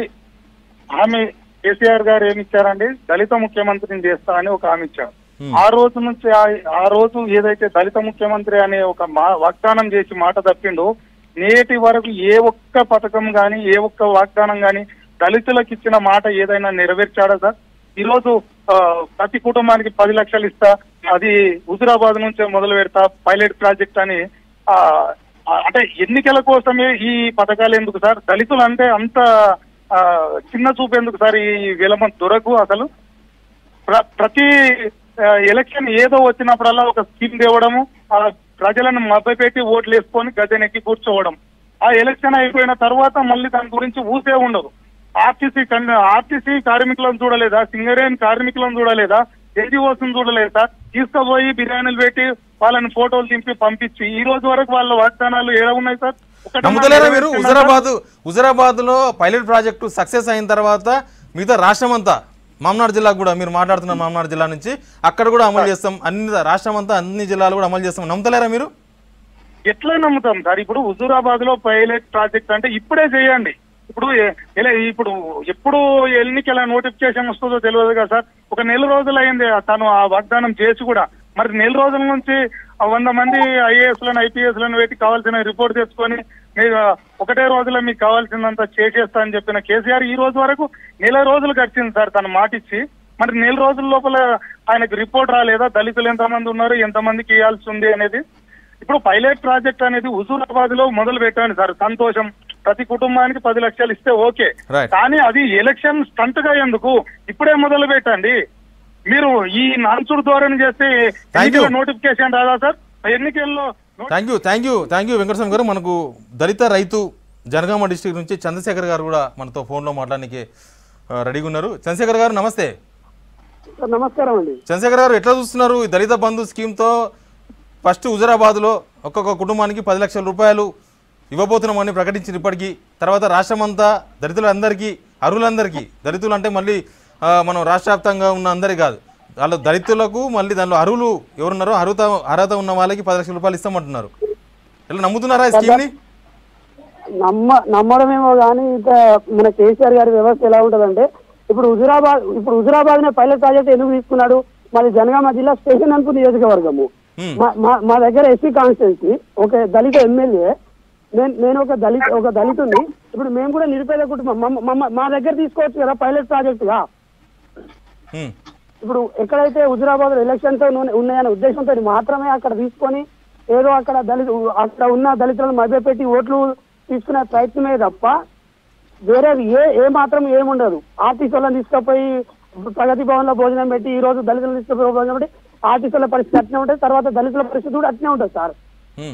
హామీ కేసీఆర్ గారు ఏమి ఇచ్చారండి దళిత ముఖ్యమంత్రిని చేస్తా అని ఒక హామీ ఇచ్చారు Hmm. ఆ రోజు నుంచి ఆ- ఆ రోజు ఏదైతే దళిత ముఖ్యమంత్రి అనే ఒక మా వాగ్దానం చేసి మాట తప్పిండో నేటి వరకు ఏ ఒక్క పథకం గాని ఏ ఒక్క వాగ్దానం గాని దళితులకు ఇచ్చిన మాట ఏదైనా నెరవేర్చాడా సార్ ఈ రోజు ఆ, ప్రతి కుటుంబానికి పది లక్షలు ఇస్తా అది హుజురాబాద్ నుంచే మొదలు పెడతా పైలట్ ప్రాజెక్ట్ అని ఆ, ఆ, అంటే ఎన్నికల కోసమే ఈ పథకాలు ఎందుకు సార్ దళితులు అంటే అంత ఆ, చిన్న చూపు ఎందుకు సార్ ఈ విలమ దొరకు అసలు ప్ర- ప్రతి ఆ, ఎలక్షన్ ఏదో వచ్చినప్పుడల్లా ఒక స్కీమ్ తేవడము ఆ ప్రజలను మభ్యపెట్టి ఓట్లు వేసుకొని గద్దెనెక్కి కూర్చోవడం ఆ ఎలక్షన్ అయిపోయిన తర్వాత మళ్ళీ దాని గురించి ఊసే ఉండదు ఆర్టీసీ కన్- ఆర్టీసీ కార్మికులను చూడలేదా సింగరేన్ కార్మికులను చూడలేదా ఎన్జిఓస్ చూడలేదు సార్ తీసుకుపోయి బిర్యానీలు పెట్టి వాళ్ళని ఫోటోలు దింపి పంపించి ఈ రోజు వరకు వాళ్ళ వాగ్దానాలు ఏడ ఉన్నాయి సార్ ఒకటన్నా నమ్ముతలేరా మీరు నెరవేర్చిందా సార్? హుజరాబాద్ హుజరాబాద్ లో పైలట్ ప్రాజెక్టు సక్సెస్ అయిన తర్వాత మిగతా రాష్ట్రం అంతా మామనాడు జిల్లాకు కూడా మీరు మాట్లాడుతున్న మామనాడు జిల్లా నుంచి అక్కడ కూడా అమలు చేస్తాం అన్ని రాష్ట్రం అంతా అన్ని జిల్లాలు కూడా అమలు చేస్తాం నమ్ముతలేరా మీరు ఎట్లా నమ్ముతాం సార్ ఇప్పుడు హుజూరాబాద్ లో పైలట్ ప్రాజెక్ట్ అంటే ఇప్పుడే చేయండి ఇప్పుడు ఎ- ఎలా ఇప్పుడు ఎప్పుడు ఎన్నికల నోటిఫికేషన్ వస్తుందో తెలియదు కదా సార్ ఒక నెల రోజులు అయింది తను ఆ వాగ్దానం చేసి కూడా మరి నెల రోజుల నుంచి ఆ వంద మంది ఐఏఎస్ లను ఐపీఎస్ లను పెట్టి కావాల్సిన రిపోర్ట్ తెచ్చుకొని మీరు ఒకటే రోజులో మీకు కావాల్సిందంతా చేసేస్తా అని చెప్పిన కేసీఆర్ ఈ రోజు వరకు నెల రోజులు గడిచింది సార్ తను మాటిచ్చి మరి నెల రోజుల లోపల ఆయనకు రిపోర్ట్ రాలేదా దళితులు ఎంతమంది ఉన్నారు ఎంతమందికి ఇవ్వాల్సి ఉంది అనేది ఇప్పుడు పైలట్ ప్రాజెక్ట్ అనేది హుజూరాబాద్ లో మొదలు పెట్టండి సార్ సంతోషం ప్రతి కుటుంబానికి పది లక్షలు ఇస్తే ఓకే Right. కానీ అది ఎలక్షన్ స్టంట్ గా ఎందుకు ఇప్పుడే మొదలు పెట్టండి మీరు ఈ నాన్సుడు ధోరణి చేస్తే Thank you. ఎన్నికల నోటిఫికేషన్ రాదా సార్ ఎన్నికల్లో నోటి- thank you thank you thank you Venkataswamy garu మనకు దళిత రైతు జనగామ డిస్టిక్ నుంచి చంద్రశేఖర్ గారు కూడా మనతో ఫోన్లో మాట్లాడడానికి ఆ, రెడీగా ఉన్నారు చంద్రశేఖర్ గారు నమస్తే సార్ నమస్కారం అండి చంద్రశేఖర్ గారు ఎట్లా చూస్తున్నారు ఈ దళిత బంధు స్కీమ్తో ఫస్ట్ హుజరాబాద్లో ఒక్కొక్క కుటుంబానికి పది లక్షల రూపాయలు ఇవ్వబోతున్నామని ప్రకటించిన ఇప్పటికీ తర్వాత రాష్ట్రం అంతా దళితులందరికీ అర్హులందరికీ దళితులు అంటే మళ్ళీ ఆ, మనం రాష్ట్ర వ్యాప్తంగా ఉన్న అందరికీ కాదు వాళ్ళు దళితులకు మళ్ళీ దానిలో అర్హులు ఎవరున్నారో అర్హత అర్హత ఉన్న వాళ్ళకి పది లక్షల రూపాయలు ఇస్తామంటున్నారు ఇలా నమ్ముతున్నారా ఈ స్కీమ్ని నమ్మ నమ్మడమేమో కానీ ఇంకా మన కేసీఆర్ గారి వ్యవస్థ ఎలా ఉంటదంటే ఇప్పుడు హుజురాబాద్ ఇప్పుడు హుజురాబాద్ నే పైలట్ ప్రాజెక్ట్ ఎందుకు తీసుకున్నాడు మరి జనగామ జిల్లా స్టేషన్ అనుకు నియోజకవర్గము Hmm. మా- మా- మా దగ్గర ఎస్సీ కాన్స్టిట్యున్సీ ఒక దళిత ఎమ్మెల్యే నేను నేను ఒక దళిత ఒక దళితుని ఇప్పుడు మేము కూడా నిరుపేద కుటుంబం మమ్మ- మమ్మ- మా దగ్గర తీసుకోవచ్చు కదా పైలట్ ప్రాజెక్టుగా హ్మ్. ఇప్పుడు ఎక్కడైతే హుజురాబాద్ లో ఎలక్షన్స్ ఉన్నాయనే ఉద్దేశంతో మాత్రమే అక్కడ తీసుకొని ఏదో అక్కడ దళిత అక్కడ ఉన్న దళితులను మభ్యపెట్టి ఓట్లు తీసుకునే ప్రయత్నమే తప్ప వేరేది ఏ ఏ మాత్రం ఏముండదు ఆర్టీసీ వాళ్ళని తీసుకుపోయి ప్రగతి భవన్ లో భోజనం పెట్టి ఈ రోజు దళితులను తీసుకుపోయి భోజనం పెట్టి ఆర్టీసీల పరిస్థితి అట్నే ఉంటుంది తర్వాత దళితుల పరిస్థితి కూడా అట్నే ఉంటుంది సార్ హ్మ్.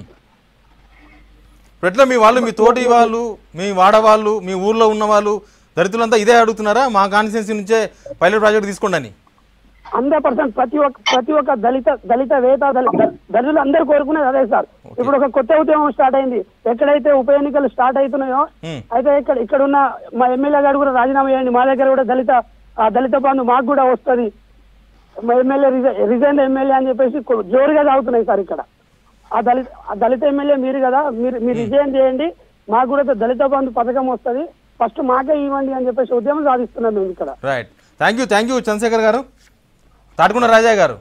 ఇప్పుడు ఎట్లా మీ వాళ్ళు మీ తోటి వాళ్ళు మీ వాడవాళ్ళు మీ ఊర్లో ఉన్న వాళ్ళు దళితులంతా ఇదే అడుగుతున్నారా మా కాన్స్టిట్యున్సీ నుంచే పైలట్ ప్రాజెక్ట్ తీసుకోండి అని హండ్రెడ్ పర్సెంట్ ప్రతి ఒక్క ప్రతి ఒక్క దళిత దళిత వేత దళి- ద- దళితులు అందరూ కోరుకునేది అదే సార్ ఇప్పుడు ఒక కొత్త ఉద్యమం స్టార్ట్ అయింది ఎక్కడైతే ఉప ఎన్నికలు స్టార్ట్ అవుతున్నాయో Hmm. అయితే ఇక్కడ ఇక్కడ ఉన్న మా ఎమ్మెల్యే గారు కూడా రాజీనామా చేయండి మా దగ్గర కూడా దళిత ఆ దళిత బంధు మాకు కూడా వస్తది మా ఎమ్మెల్యే రిజైన్ ఎమ్మెల్యే అని చెప్పేసి కొ- జోరుగా సాగుతున్నాయి సార్ ఇక్కడ ఆ దళిత ఆ దళిత ఎమ్మెల్యే మీరు కదా మీరు మీరు రిజైన్ చేయండి మాకు కూడా దళిత బంధు పథకం వస్తది ఫస్ట్ మాకే ఇవ్వండి అని చెప్పేసి ఉద్యమం సాధిస్తున్నాం మేము ఇక్కడ right thank you thank you Chandrashekar garu తాటుకున్న రాజా గారు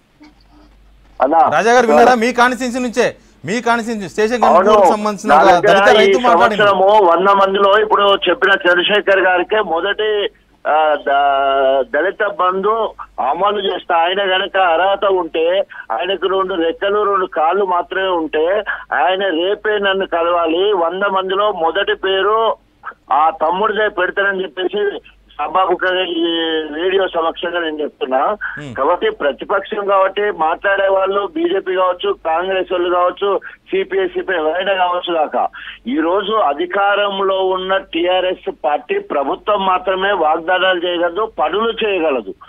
అన్నా రాజా గారు విన్నారా మీ కాన్స్టిట్యున్సీ నుంచే మీ కాన్స్టిట్యున్సీ స్టేషన్ అవును కనుగోలుకు సంబంధించిన నా ఒక దగ్గర దళిత ఈ రైతు మాట్లాడింది సంవత్సరము వంద మందిలో ఇప్పుడు చెప్పిన చంద్రశేఖర్ గారికి మొదటి ఆ, ద- దళిత బంధు అమలు చేస్తే ఆయన గనక అర్హత ఉంటే ఆయనకు రెండు రెక్కలు రెండు కాళ్ళు మాత్రమే ఉంటే ఆయన రేపే నన్ను కలవాలి వంద మందిలో మొదటి పేరు ఆ తమ్ముడిదే పెడతానని చెప్పేసి సభాముఖంగా ఈ రేడియో సమక్షంగా నేను చెప్తున్నా కాబట్టి ప్రతిపక్షం కాబట్టి మాట్లాడే వాళ్ళు బీజేపీ కావచ్చు కాంగ్రెస్ వాళ్ళు కావచ్చు సిపిఐ సిపిఐ ఎవరైనా కావచ్చు కాక ఈ రోజు అధికారంలో ఉన్న టిఆర్ఎస్ పార్టీ ప్రభుత్వం మాత్రమే వాగ్దానాలు చేయగలదు పనులు చేయగలదు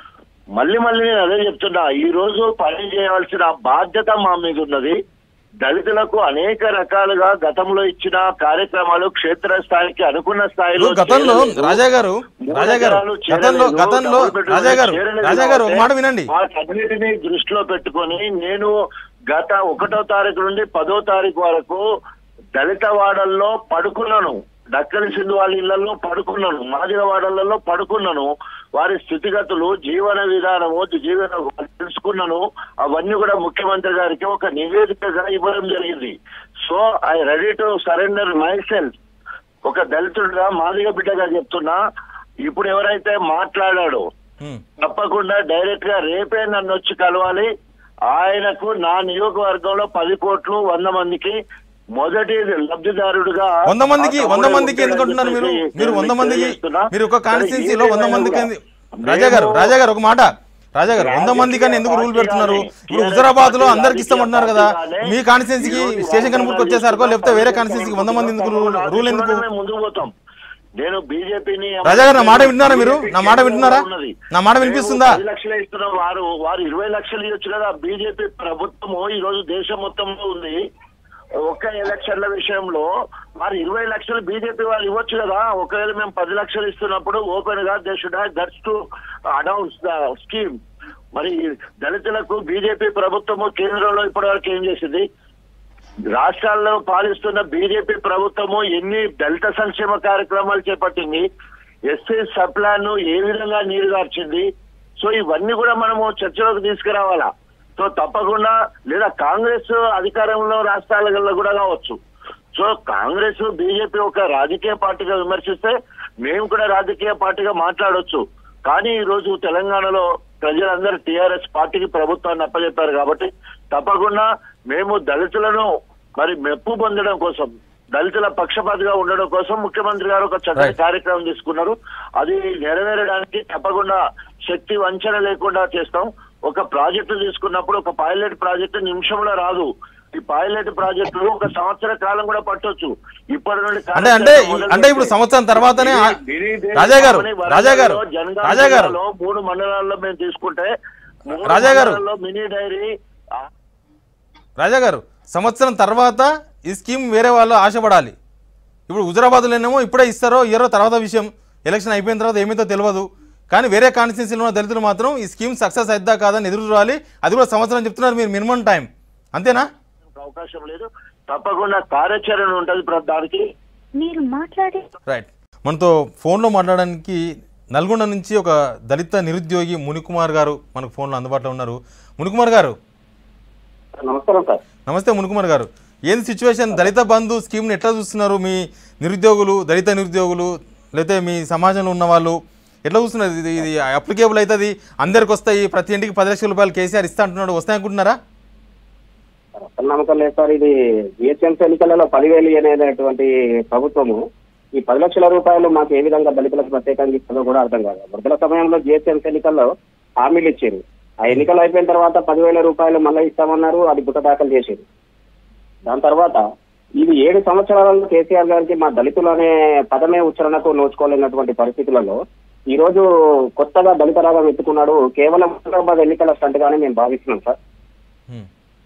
మళ్ళీ మళ్ళీ నేను అదే చెప్తున్నా ఈ రోజు పని చేయవలసిన బాధ్యత మా మీద ఉన్నది దళితులకు అనేక రకాలుగా గతంలో ఇచ్చిన కార్యక్రమాలు క్షేత్రస్థాయికి అనుకున్న స్థాయిలో ఇప్పుడు గతంలో చేరలేదు. రాజా గారు మూడు రాజా గారు ఎకరాలు గతంలో చేరలేదు, గతంలో డబుల్ బెడ్రూమ్ రాజా గారు చేరలేదు రాజా గారు ఒక కాబట్టి మాట వినండి వాటన్నిటిని దృష్టిలో పెట్టుకొని నేను గత ఒకటో తారీఖు నుండి పదో తారీఖు వరకు దళిత వాడల్లో పడుకున్నాను డక్కని సింధు వాళ్ళ ఇళ్లలో పడుకున్నాను మాదిగ వాడలలో పడుకున్నాను వారి స్థితిగతులు జీవన విధానము జీవన తెలుసుకున్నాను అవన్నీ కూడా ముఖ్యమంత్రి గారికి ఒక నివేదికగా ఇవ్వడం జరిగింది so I ready to surrender myself ఒక దళితుడిగా మాదిగ బిడ్డగా చెప్తున్నా ఇప్పుడు ఎవరైతే మాట్లాడాడో హ్మ్. తప్పకుండా డైరెక్ట్ గా రేపే నన్ను వచ్చి కలవాలి ఆయనకు నా నియోజకవర్గంలో పది కోట్లు వంద మందికి మొదటి లబ్ధిదారుడుగా వంద మందికి ఆ వంద తమ్ముడే మందికి ఎందుకు అంటున్నారు మీరు చెప్పేసి మీరు నేను వంద మీకు మందికి తెలియజేస్తున్నా. మీరు ఒక సరే, కాన్స్టిట్యున్సీలో వంద ఏదైనా మందికి కూడా అంది- రాజా గారు మేము రాజా గారు ఒక మాట రాజా గారు వంద మందికి అని ఎందుకు రూల్ పెడుతున్నారు ఇప్పుడు హుజరాబాద్ లో అందరికి ఇస్తామంటున్నారు కదా మీ కాన్స్టిట్యున్సీకి స్టేషన్ కనుపూర్కి వచ్చేసరికో లేకపోతే వేరే కాన్స్టిట్యున్సీకి వంద మంది ఎందుకు రూల్ రూల్ ఎందుకు మేము ముందుకు పోతాం నేను బీజేపీని రాజా గారు, నా మాట వింటున్నారా మీరు? నా మాట వింటున్నారా? నా మాట వినిపిస్తుందా? పది లక్షలు ఇస్తున్న వారు వారు ఇరవై లక్షలు ఇవ్వచ్చు కదా బీజేపీ ప్రభుత్వము ఈ రోజు దేశం మొత్తంలో ఉంది ఒక్క ఎలక్షన్ల విషయంలో మరి ఇరవై లక్షలు బీజేపీ వాళ్ళు ఇవ్వచ్చు కదా ఒకవేళ మేము పది లక్షలు ఇస్తున్నప్పుడు ఓపెన్ గా they should have guts to announce the scheme మరి దళితులకు బీజేపీ ప్రభుత్వము కేంద్రంలో ఇప్పటివరకు ఏం చేసింది రాష్ట్రాల్లో పాలిస్తున్న బీజేపీ ప్రభుత్వము ఎన్ని దళిత సంక్షేమ కార్యక్రమాలు చేపట్టింది ఎస్సీ సప్లాన్ ను ఏ విధంగా నీరుగార్చింది సో ఇవన్నీ కూడా మనము చర్చలోకి తీసుకురావాలా సో తప్పకుండా లేదా కాంగ్రెస్ అధికారంలో రాష్ట్రాలలో కూడా కావచ్చు సో కాంగ్రెస్ బీజేపీ ఒక రాజకీయ పార్టీగా విమర్శిస్తే మేము కూడా రాజకీయ పార్టీగా మాట్లాడొచ్చు కానీ ఈ రోజు తెలంగాణలో ప్రజలందరూ టీఆర్ఎస్ పార్టీకి ప్రభుత్వాన్ని అప్పచెప్పారు కాబట్టి తప్పకుండా మేము దళితులను మరి మెప్పు పొందడం కోసం దళితుల పక్షపాతిగా ఉండడం కోసం ముఖ్యమంత్రి గారు ఒక చక్కని Right. కార్యక్రమం తీసుకున్నారు అది నెరవేరడానికి తప్పకుండా శక్తి వంచన లేకుండా చేస్తాం ఒక ప్రాజెక్టు తీసుకున్నప్పుడు ఒక పైలట్ ప్రాజెక్టు నిమిషంలో రాదు ఈ పైలట్ ప్రాజెక్టులు ఒక సంవత్సర కాలం కూడా పట్టొచ్చు ఇప్పటి నుండి అంటే అంటే అంటే ఇప్పుడు సంవత్సరం తర్వాతనే ఆ- రాజా గారు రాజా గారు రాజా గారు జిల్లాలో మూడు మండలాల్లో మేము తీసుకుంటే మూడు రాజా గారు. మండలాల్లో మినీ డైరీ ఆ, రాజా గారు సంవత్సరం తర్వాత ఈ స్కీమ్ వేరే వాళ్ళు ఆశపడాలి ఇప్పుడు హుజరాబాద్లోనేమో ఇప్పుడే ఇస్తారో ఇయ్యారో తర్వాత విషయం ఎలక్షన్ అయిపోయిన తర్వాత ఏమైతే తెలియదు కానీ వేరే కాన్స్టిట్యున్సీలో ఉన్న దళితులు మాత్రం ఈ స్కీమ్ సక్సెస్ అయిద్దా కాదని ఎదురు చూడాలి అది కూడా సంవత్సరం చెప్తున్నారు మీరు మినిమం టైం అంతేనా అవకాశం లేదు తప్పకుండా కార్యాచరణ ఉంటది ప్ర- దానికి మీరు మాట్లాడే రైట్ మనతో ఫోన్లో మాట్లాడడానికి నల్గొండ నుంచి ఒక దళిత నిరుద్యోగి మునికుమార్ గారు మనకు ఫోన్లో అందుబాటులో ఉన్నారు మునికుమార్ గారు నమస్కారం సార్ నమస్తే మునికుమార్ గారు ఏంది సిచ్యువేషన్ దళిత బంధు స్కీమ్ని ఎట్లా చూస్తున్నారు మీ నిరుద్యోగులు దళిత నిరుద్యోగులు లేకపోతే మీ సమాజంలో ఉన్న వాళ్ళు ఎట్లా చూస్తున్నారు ఇది ఇది అప్లికేబుల్ అవుతుంది అందరికి వస్తాయి ప్రతి ఇంటికి పది లక్షల రూపాయలు కేసీఆర్ ఇస్తా అంటున్నాడు వస్తాయి అనుకుంటున్నారా అసలు నమ్మకం లేదు సార్ ఇది జిహెచ్ఎంసీ ఎన్నికలలో పదివేలు అనేటువంటి ప్రభుత్వము ఈ పది లక్షల రూపాయలు మాకు ఏ విధంగా దళితులకు ప్రత్యేకంగా ఇస్తుందో కూడా అర్థం కాదు వరదల సమయంలో జిహెచ్ఎంసీ ఎన్నికల్లో హామీలు ఇచ్చారు ఆ ఎన్నికలు అయిపోయిన తర్వాత పదివేల రూపాయలు మళ్ళీ ఇస్తామన్నారు అది గుట్ట దాఖలు చేశారు దాని తర్వాత ఇది ఏడు సంవత్సరాలలో కేసీఆర్ గారికి మా దళితులు అనే పదమే ఉచ్చారణకు నోచుకోలేనటువంటి పరిస్థితులలో ఈ రోజు కొత్తగా దళిత రాగం ఎత్తుకున్నాడు కేవలం హైదరాబాద్ ఎన్నికల స్టంట్ గానే మేము భావిస్తున్నాం సార్ హ్మ్.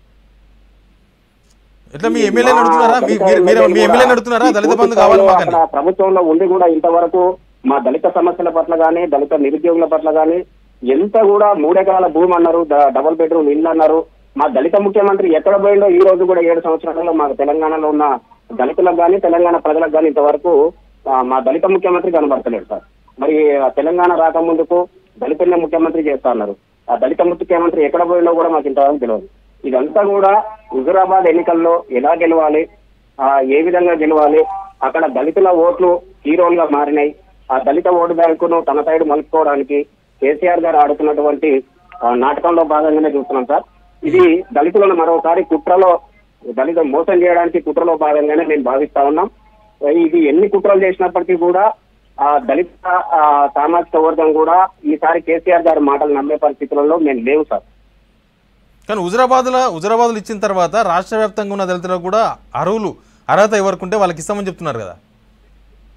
ఎట్లా మీ ఎమ్మెల్యే నడుతున్నారా మీ- మీరు- మీరు మీ ఎమ్మెల్యే నడుతున్నారా దళిత బంధు కావాలి మాకని అక్కడ ప్రభుత్వంలో ఉండి కూడా ఇంతవరకు మా దళిత సమస్యల పట్ల గానీ దళిత నిరుద్యోగుల పట్ల గానీ ఎంత కూడా మూడెకరాల భూమి అన్నారు డ- డబుల్ బెడ్రూమ్ ఇల్లు అన్నారు మా దళిత ముఖ్యమంత్రి ఎక్కడ పోయిండో ఈ రోజు కూడా ఏడు సంవత్సరాలలో మా తెలంగాణలో ఉన్న దళితులకు గానీ తెలంగాణ ప్రజలకు గానీ ఇంతవరకు ఆ, మా దళిత ముఖ్యమంత్రి కనబడతలేడు సార్ మరి ఆ తెలంగాణ రాకముందుకు దళితులనే ముఖ్యమంత్రి చేస్తా అన్నారు ఆ దళిత ముఖ్యమంత్రి ఎక్కడ పోయిండో కూడా మాకు ఇంతవరకు తెలియదు ఇదంతా కూడా హుజురాబాద్ ఎన్నికల్లో ఎలా గెలవాలి ఆ ఏ విధంగా గెలవాలి అక్కడ దళితుల ఓట్లు హీరోలుగా మారినాయి ఆ దళిత ఓటు బ్యాంకును తన సైడ్ మలుపుకోవడానికి కేసీఆర్ గారు ఆడుతున్నటువంటి ఆ, నాటకంలో భాగంగానే చూస్తున్నాం సార్ ఇది దళితులను మరోసారి కుట్రలో దళిత మోసం చేయడానికి కుట్రలో భాగంగానే మేము భావిస్తా ఉన్నాం ఇది ఎన్ని కుట్రలు చేసినప్పటికీ కూడా ఆ దళిత ఆ, సామాజిక వర్గం కూడా ఈసారి కేసీఆర్ గారి మాటలు నమ్మే పరిస్థితులలో మేము లేవు సార్ కానీ హుజరాబాద్లో హుజరాబాద్లో ఇచ్చిన తర్వాత రాష్ట్ర వ్యాప్తంగా ఉన్న దళితులకు కూడా అర్హులు అర్హత ఎవరికి ఉంటే వాళ్ళకి ఇస్తామని చెప్తున్నారు కదా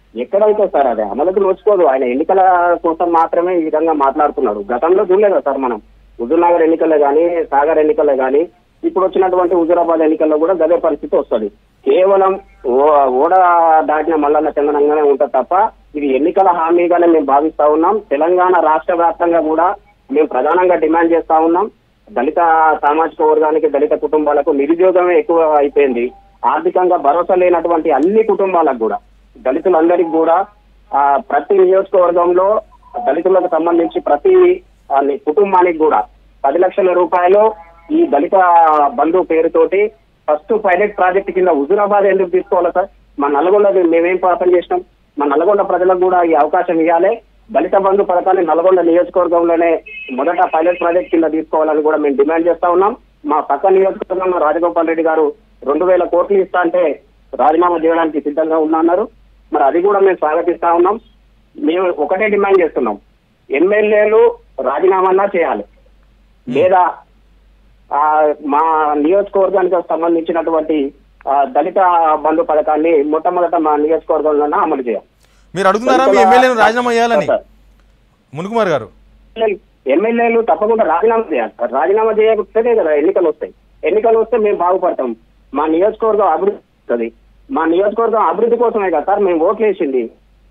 ఎక్కడైతే సార్ అదే అమలుకు నోచుకోదు ఆయన ఎన్నికల కోసం మాత్రమే ఈ విధంగా మాట్లాడుతున్నాడు గతంలో చూడలేదు సార్ మనం హుజూర్నగర్ ఎన్నికల్లో కానీ సాగర్ ఎన్నికల్లో కానీ ఇప్పుడు వచ్చినటువంటి హుజూరాబాద్ ఎన్నికల్లో కూడా గదే పరిస్థితి వస్తుంది కేవలం ఓ- ఓడ దాటిన మల్లన్న చందనంగానే ఉంటుంది తప్ప ఇది ఎన్నికల హామీగానే మేము భావిస్తా ఉన్నాం తెలంగాణ రాష్ట్ర వ్యాప్తంగా కూడా మేము ప్రధానంగా డిమాండ్ చేస్తా ఉన్నాం దళిత సామాజిక వర్గానికి దళిత కుటుంబాలకు నిరుద్యోగమే ఎక్కువ అయిపోయింది ఆర్థికంగా భరోసా లేనటువంటి అన్ని కుటుంబాలకు కూడా దళితులందరికీ కూడా ఆ, ప్రతి నియోజకవర్గంలో దళితులకు సంబంధించి ప్రతి ఆ, ని- కుటుంబానికి కూడా పది లక్షల రూపాయలు ఈ దళిత బంధు పేరుతోటి ఫస్ట్ పైలట్ ప్రాజెక్ట్ కింద హుజురాబాద్ ఎందుకు తీసుకోవాలి సార్ మా నల్గొండ మేమేం పాపం చేసినాం మా నల్గొండ ప్రజలకు కూడా ఈ అవకాశం ఇవ్వాలి దళిత బంధు పథకాన్ని నల్గొండ నియోజకవర్గంలోనే మొదట పైలట్ ప్రాజెక్ట్ కింద తీసుకోవాలని కూడా మేము డిమాండ్ చేస్తా ఉన్నాం మా పక్క నియోజకవర్గంలో రాజగోపాల్ రెడ్డి గారు రెండు వేల కోట్లు ఇస్తా అంటే రాజీనామా చేయడానికి సిద్ధంగా ఉన్నారు మరి అది కూడా మేము స్వాగతిస్తా ఉన్నాం మేము ఒకటే డిమాండ్ చేస్తున్నాం ఎమ్మెల్యేలు రాజీనామా చేయాలి లేదా ఆ మా నియోజకవర్గానికి సంబంధించినటువంటి ఆ, దళిత బంధు పథకాన్ని మొట్టమొదట మా నియోజకవర్గంలోనే అమలు చేయాలి మీరు అడుగుతున్నారా మీ ఎమ్మెల్యేను రాజీనామా చేయాలని సార్. మునుకుమార్ గారు ఎమ్మెల్యేలు తప్పకుండా రాజీనామా చేయాలి సార్ రాజీనామా చేయకపోతే కదా ఎన్నికలు వస్తాయి ఎన్నికలు వస్తే మేము బాగుపడతాం మా నియోజకవర్గం అభివృద్ధి అవుతుంది మా నియోజకవర్గం అభివృద్ధి కోసమే కదా సార్ మేము ఓట్లు వేసింది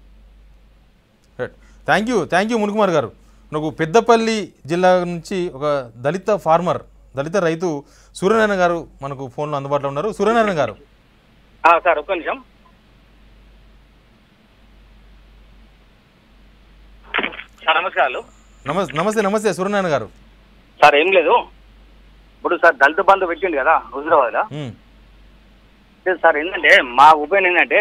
thank you thank you Munukumar garu నాకు పెద్దపల్లి జిల్లా నుంచి ఒక దళిత ఫార్మర్ దళిత రైతు సూర్యనారాయణ గారు మనకు ఫోన్లో అందుబాటులో ఉన్నారు సూర్యనారాయణ గారు ఆ, సార్ ఒక్క నిమిషం సార్ నమస్కారాలు నమస్తే నమస్తే నమస్తే సూర్యనారాయణ గారు సార్ ఏం లేదు ఇప్పుడు సార్ దళిత బంధు పెట్టిండు కదా హుజరాబాద్ ఉమ్, సార్ ఏంటంటే మా ఒపీనియన్ ఏంటంటే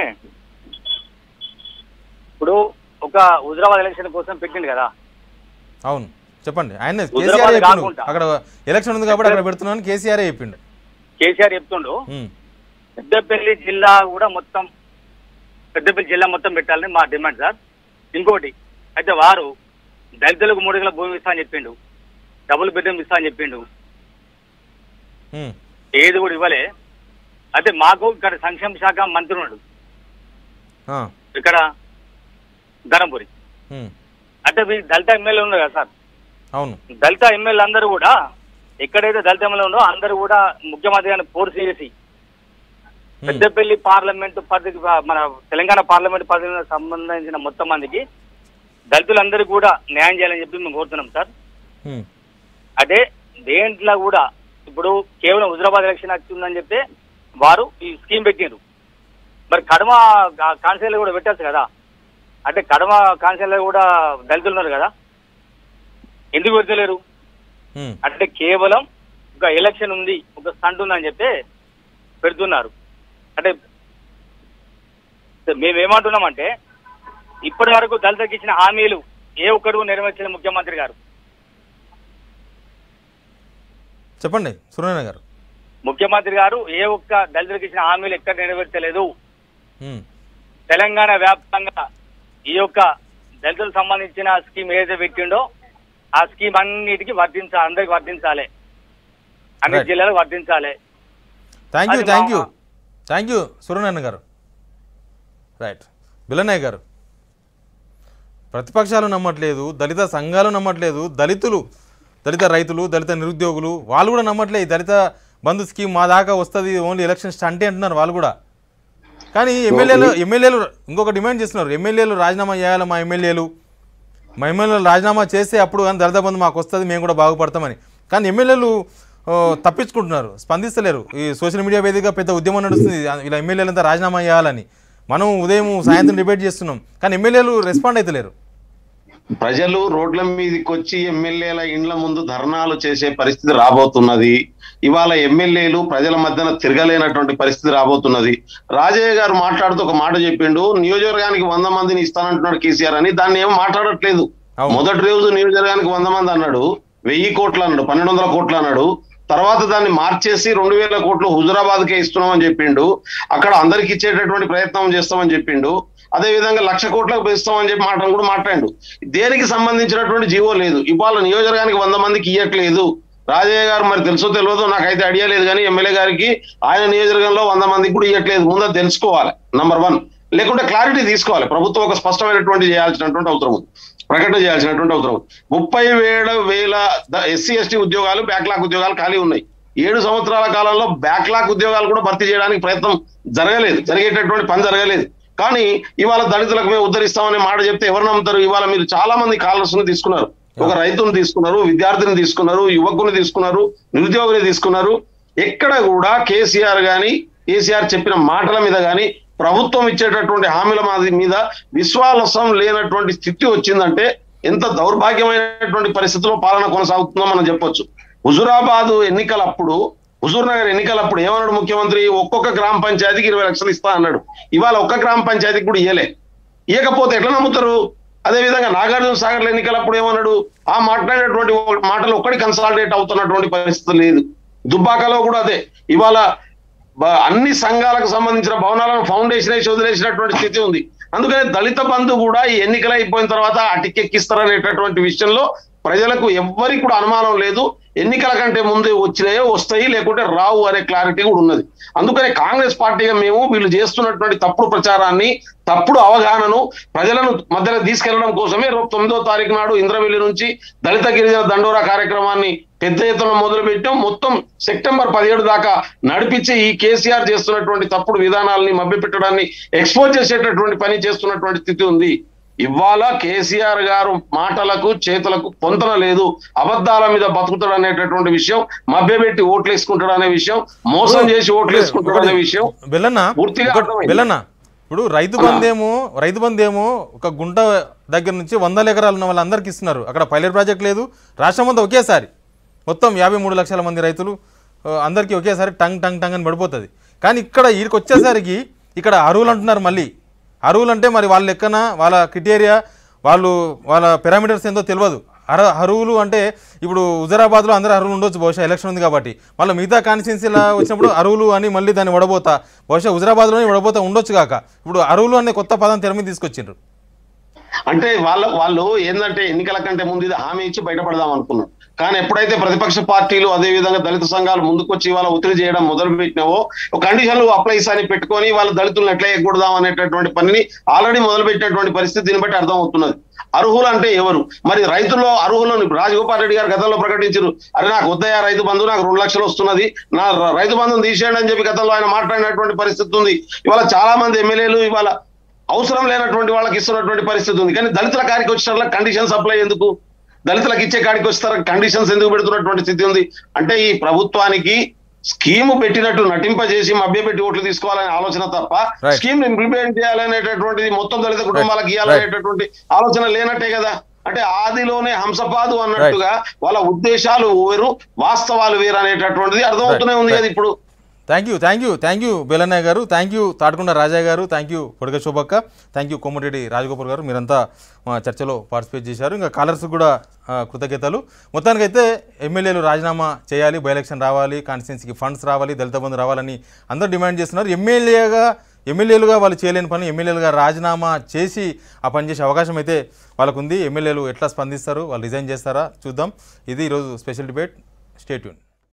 ఇప్పుడు ఒక హుజరాబాద్ ఎలక్షన్ కోసం పెట్టిండు కదా అవును చెప్పండి ఆయన హుజరాబాద్ కేసీఆర్ చెప్పిండు కాకుండా. అక్కడ ఎలక్షన్ ఉంది కాబట్టి అక్కడ పెడుతున్నాను కేసీఆర్ చెప్పిండు కేసీఆర్ చెప్తుండు ఉమ్, పెద్దపల్లి జిల్లా కూడా మొత్తం పెద్దపల్లి జిల్లా మొత్తం పెట్టాలని మా డిమాండ్ సార్ ఇంకోటి అయితే వారు దళితులకు మూడు వేల భూమి ఇస్తా అని చెప్పిండు డబుల్ బెడ్రూమ్ ఇస్తా అని చెప్పిండు ఉమ్, ఏది కూడా ఇవ్వలే అయితే మాకు ఇక్కడ సంక్షేమ శాఖ మంత్రి ఉన్నాడు ఆ, ఇక్కడ ధరంపురి ఉమ్, అంటే మీ దళిత ఎమ్మెల్యే ఉన్నారు కదా సార్ అవును దళిత ఎమ్మెల్యే అందరూ కూడా ఎక్కడైతే దళిత ఎమ్మెల్యే ఉందో అందరూ కూడా ముఖ్యమంత్రి గారిని ఫోర్స్ చేసి ఉమ్, పెద్దపల్లి పార్లమెంటు పరిధికి మన తెలంగాణ పార్లమెంట్ పరిధికి సంబంధించిన మొత్తం మందికి దళితులందరూ కూడా న్యాయం చేయాలని చెప్పి మేము కోరుతున్నాం సార్ ఉమ్, అదే దేంట్లో కూడా ఇప్పుడు కేవలం హుజరాబాద్ ఎలక్షన్ వచ్చిందని చెప్తే వారు ఈ స్కీమ్ పెట్టారు మరి కడమ కాన్సెల్ కూడా పెట్టచ్చు కదా అంటే కడమ కాన్సెల్ కూడా దళితులు ఉన్నారు కదా ఎందుకు పెడతలేరు ఉమ్, అంటే కేవలం ఒక ఎలక్షన్ ఉంది ఒక స్టంట్ ఉందని చెప్పి పెడుతున్నారు అంటే మేము ఏమంటున్నామంటే ఇప్పటి వరకు దళితులకు ఇచ్చిన హామీలు ఏ ఒక్కడు నెరవేర్చిన ముఖ్యమంత్రి గారు చెప్పండి సూర్యనారాయణ గారు ముఖ్యమంత్రి గారు ఏ ఒక్క దళితులకు ఇచ్చిన హామీలు ఎక్కడ నెరవేర్చలేదు ఉమ్, తెలంగాణ వ్యాప్తంగా ఈ యొక్క దళితులకు సంబంధించిన స్కీమ్ ఏదైతే పెట్టిండో ఆ స్కీమ్ అన్నిటికీ వర్తించాలి అందరికి వర్తించాలి అన్ని Right. జిల్లాలకు వర్తించాలి థ్యాంక్ యూ అది థ్యాంక్ యూ మా- thank you Suryanarayana garu right బిల్లనాయ్ గారు ప్రతిపక్షాలు నమ్మట్లేదు దళిత సంఘాలు నమ్మట్లేదు దళితులు దళిత రైతులు దళిత నిరుద్యోగులు వాళ్ళు కూడా నమ్మట్లేదు ఈ దళిత బంధు స్కీమ్ మా దాకా వస్తుంది ఓన్లీ ఎలక్షన్ స్టంటే అంటున్నారు వాళ్ళు కూడా కానీ ఎమ్మెల్యేలు ఎమ్మెల్యేలు ఇంకొక డిమాండ్ చేస్తున్నారు ఎమ్మెల్యేలు రాజీనామా చేయాలి మా ఎమ్మెల్యేలు మా ఎమ్మెల్యేలు రాజీనామా చేస్తే అప్పుడు కానీ దళిత బంధు మాకు వస్తుంది మేము కూడా బాగుపడతామని కానీ ఎమ్మెల్యేలు ఆ, తప్పించుకుంటున్నారు స్పందిస్తలేరు ఈ సోషల్ మీడియా వేదికగా పెద్ద ఉద్యమం నడుస్తుంది ఇలా ఎమ్మెల్యేలంతా రాజీనామా చేయాలని మనం ఉదయం సాయంత్రం డిబేట్ చేస్తున్నాం కానీ ఎమ్మెల్యేలు రెస్పాండ్ అవుతలేరు ప్రజలు రోడ్ల మీదకి వచ్చి ఎమ్మెల్యేల ఇండ్ల ముందు ధర్నాలు చేసే పరిస్థితి రాబోతున్నది ఇవాళ ఎమ్మెల్యేలు ప్రజల మధ్యన తిరగలేనటువంటి పరిస్థితి రాబోతున్నది రాజయ్య గారు మాట్లాడుతూ ఒక మాట చెప్పిండు నియోజకవర్గానికి వంద మందిని ఇస్తానంటున్నాడు కేసీఆర్ అని దాన్ని ఏం మాట్లాడట్లేదు అవును. మొదటి రోజు నియోజకవర్గానికి వంద మంది అన్నాడు వెయ్యి కోట్లు అన్నాడు పన్నెండు వందల కోట్లు అన్నాడు తర్వాత దాన్ని మార్చేసి రెండు వేల కోట్లు హుజురాబాద్కే ఇస్తున్నామని చెప్పిండు అక్కడ అందరికి ఇచ్చేటటువంటి ప్రయత్నం చేస్తామని చెప్పిండు అదే విధంగా లక్ష కోట్లకు ఇస్తామని చెప్పి మాట కూడా మాట్లాడు దేనికి సంబంధించినటువంటి జీవో లేదు ఇవాళ నియోజకవర్గానికి వంద మందికి ఇవ్వట్లేదు రాజయ్య గారు మరి తెలుసో తెలియదు నాకైతే ఐడియా లేదు కానీ ఎమ్మెల్యే గారికి ఆయన నియోజకవర్గంలో వంద మందికి కూడా ఇవ్వట్లేదు ముందు అది తెలుసుకోవాలి నంబర్ వన్ లేకుంటే క్లారిటీ తీసుకోవాలి ప్రభుత్వం ఒక స్పష్టమైనటువంటి చేయాల్సినటువంటి అవసరం ఉంది ప్రకటన చేయాల్సినటువంటి అవసరం ఉంది ముప్పై వేల వేల ఎస్సీ ఎస్టీ ఉద్యోగాలు బ్యాక్లాగ్ ఉద్యోగాలు ఖాళీ ఉన్నాయి ఏడు సంవత్సరాల కాలంలో బ్యాక్లాగ్ ఉద్యోగాలు కూడా భర్తీ చేయడానికి ప్రయత్నం జరగలేదు జరిగేటటువంటి పని జరగలేదు కానీ ఇవాళ దళితులకు మేము ఉద్ధరిస్తామనే మాట చెప్తే ఎవరు నమ్ముతారు ఇవాళ మీరు చాలా మంది కాలర్స్ ని తీసుకున్నారు ఒక రైతుని తీసుకున్నారు విద్యార్థిని తీసుకున్నారు యువకుని తీసుకున్నారు నిరుద్యోగిని తీసుకున్నారు ఎక్కడ కూడా కేసీఆర్ గాని కేసీఆర్ చెప్పిన మాటల మీద గాని ప్రభుత్వం ఇచ్చేటటువంటి హామీల మాది మీద విశ్వాసం లేనటువంటి స్థితి వచ్చిందంటే ఎంత దౌర్భాగ్యమైనటువంటి పరిస్థితిలో పాలన కొనసాగుతుందో మనం చెప్పొచ్చు హుజురాబాద్ ఎన్నికలప్పుడు హుజూర్ నగర్ ఎన్నికలప్పుడు ఏమన్నాడు ముఖ్యమంత్రి ఒక్కొక్క గ్రామ పంచాయతీకి ఇరవై లక్షలు ఇస్తా అన్నాడు ఇవాళ ఒక్క గ్రామ పంచాయతీకి కూడా ఇయ్యలే ఇవ్వకపోతే ఎట్లా నమ్ముతారు అదే విధంగా నాగార్జున సాగర్ ఎన్నికలప్పుడు ఏమన్నాడు ఆ మాట్లాడేటువంటి మాటలు ఒక్కడి కన్సాలిడేట్ అవుతున్నటువంటి పరిస్థితి లేదు దుబ్బాకలో కూడా అదే ఇవాళ బ- అన్ని సంఘాలకు సంబంధించిన భవనాలను ఫౌండేషన్ వేసి వదిలేసినటువంటి స్థితి ఉంది అందుకని దళిత బంధు కూడా ఈ ఎన్నికలు అయిపోయిన తర్వాత అటికెక్కిస్తారనేటటువంటి విషయంలో ప్రజలకు ఎవ్వరికి కూడా అనుమానం లేదు ఎన్నికల కంటే ముందే వచ్చినాయో వస్తాయి లేకుంటే రావు అనే క్లారిటీ కూడా ఉన్నది అందుకనే కాంగ్రెస్ పార్టీగా మేము వీళ్ళు చేస్తున్నటువంటి తప్పుడు ప్రచారాన్ని తప్పుడు అవగాహనను ప్రజలను మధ్యలో తీసుకెళ్లడం కోసమే రేపు తొమ్మిదో తారీఖు నాడు ఇంద్రవెల్లి నుంచి దళిత గిరిజన దండోరా కార్యక్రమాన్ని పెద్ద ఎత్తున మొదలు పెట్టాం మొత్తం సెప్టెంబర్ పదిహేడు దాకా నడిపించి ఈ కేసీఆర్ చేస్తున్నటువంటి తప్పుడు విధానాలని మభ్యపెట్టడాన్ని ఎక్స్పోజ్ చేసేటటువంటి పని చేస్తున్నటువంటి స్థితి ఉంది ఇవాళ కేసీఆర్ గారు మాటలకు చేతులకు పొంతన లేదు అబద్ధాల మీద బతుకుతాడు అనేటటువంటి విషయం మభ్యపెట్టి ఓట్లు వేసుకుంటాడు అనే విషయం మోసం చేసి ఓట్లు వేసుకుంటాడు అనే విషయం బెల్లన్న పూర్తిగా ఒకటి- అర్థమైంది. బెల్లన్న ఇప్పుడు రైతు బంధేమో రైతు బంధేమో ఒక గుంట దగ్గర నుంచి వందల ఎకరాలు ఉన్న వాళ్ళందరికీ ఇస్తున్నారు అక్కడ పైలట్ ప్రాజెక్ట్ లేదు రాష్ట్రం అంతా ఒకేసారి మొత్తం యాభై మూడు లక్షల మంది రైతులు ఆ, అందరికీ ఒకేసారి టంగ్ టంగ్ టంగ్ అని పడిపోతుంది కానీ ఇక్కడ వీడికి వచ్చేసరికి ఇక్కడ అరువులు అంటున్నారు మళ్ళీ అరువులు అంటే మరి వాళ్ళ లెక్కన వాళ్ళ క్రిటేరియా వాళ్ళు వాళ్ళ పారామీటర్స్ ఏందో తెలియదు అర అరువులు అంటే ఇప్పుడు హుజరాబాద్లో అందరూ అరువులు ఉండొచ్చు బహుశా ఎలక్షన్ ఉంది కాబట్టి మళ్ళీ మిగతా కాన్స్టిట్యున్సీలా వచ్చినప్పుడు అరువులు అని మళ్ళీ దాన్ని వడబోతా బహుశా హుజరాబాద్లోనే వడబోతా ఉండొచ్చు కాక ఇప్పుడు అరువులు అనే కొత్త పదం తెర మీద తీసుకొచ్చిండ్రు అంటే వాళ్ళ వాళ్ళు ఏంటంటే ఎన్నికల కంటే ముందు ఇది హామీ ఇచ్చి బయటపడదాం అనుకున్నారు కానీ ఎప్పుడైతే ప్రతిపక్ష పార్టీలు అదే విధంగా దళిత సంఘాలు ముందుకొచ్చి వాళ్ళ ఒత్తిడి చేయడం మొదలు పెట్టినావో ఒక కండిషన్లు అప్లైస్ అని పెట్టుకొని వాళ్ళ దళితులను ఎట్లా ఎగ్గొడదాం అనేటటువంటి పనిని ఆల్రెడీ మొదలు పెట్టినటువంటి పరిస్థితి దీన్ని బట్టి అర్థం అవుతున్నది అర్హులు అంటే ఎవరు మరి రైతుల్లో అర్హులను ఇప్పుడు రాజగోపాల్ రెడ్డి గారు గతంలో ప్రకటించారు అరే నాకు వద్దయా రైతు బంధు నాకు రెండు లక్షలు వస్తున్నది నా ర- రైతు బంధుని తీసేయండి అని చెప్పి గతంలో ఆయన మాట్లాడినటువంటి పరిస్థితి ఉంది ఇవాళ చాలా మంది ఎమ్మెల్యేలు ఇవాళ అవసరం లేనటువంటి వాళ్ళకి ఇస్తున్నటువంటి పరిస్థితి ఉంది కానీ దళితుల కాడికి వచ్చిన కండిషన్స్ అప్లై ఎందుకు దళితులకు ఇచ్చే కాడికి వస్తారు కండిషన్స్ ఎందుకు పెడుతున్నటువంటి స్థితి ఉంది అంటే ఈ ప్రభుత్వానికి స్కీమ్ పెట్టినట్టు నటింపజేసి మభ్యపెట్టి ఓట్లు తీసుకోవాలనే ఆలోచన తప్ప Right. స్కీమ్ ఇంప్లిమెంట్ చేయాలనేటటువంటిది మొత్తం దళిత కుటుంబాలకు ఇవ్వాలనేటటువంటి ఆలోచన లేనట్టే కదా అంటే ఆదిలోనే హంసపాదు అన్నట్టుగా వాళ్ళ ఉద్దేశాలు వేరు వాస్తవాలు వేరు అనేటటువంటిది అర్థమవుతూనే ఉంది కదా ఇప్పుడు thank you thank you thank you Bellanayya garu thank you Thatikonda Raja garu thank you పొడగ శోభక్క థ్యాంక్ యూ కోమటిరెడ్డి రాజగోపాల్ గారు మీరంతా మా చర్చలో పార్టిసిపేట్ చేశారు ఇంకా కాలర్స్ కూడా ఆ, కృతజ్ఞతలు మొత్తానికైతే ఎమ్మెల్యేలు రాజీనామా చేయాలి బై ఎలక్షన్ రావాలి కాన్స్టిట్యున్సీకి ఫండ్స్ రావాలి దళిత బంధు రావాలని అందరూ డిమాండ్ చేస్తున్నారు ఎమ్మెల్యేగా ఎమ్మెల్యేలుగా వాళ్ళు చేయలేని పని ఎమ్మెల్యేలుగా రాజీనామా చేసి ఆ పని చేసే అవకాశం అయితే వాళ్ళకు ఉంది ఎమ్మెల్యేలు ఎట్లా స్పందిస్తారు వాళ్ళు రిజైన్ చేస్తారా చూద్దాం ఇది ఈరోజు స్పెషల్ డిబేట్ స్టేట్యూన్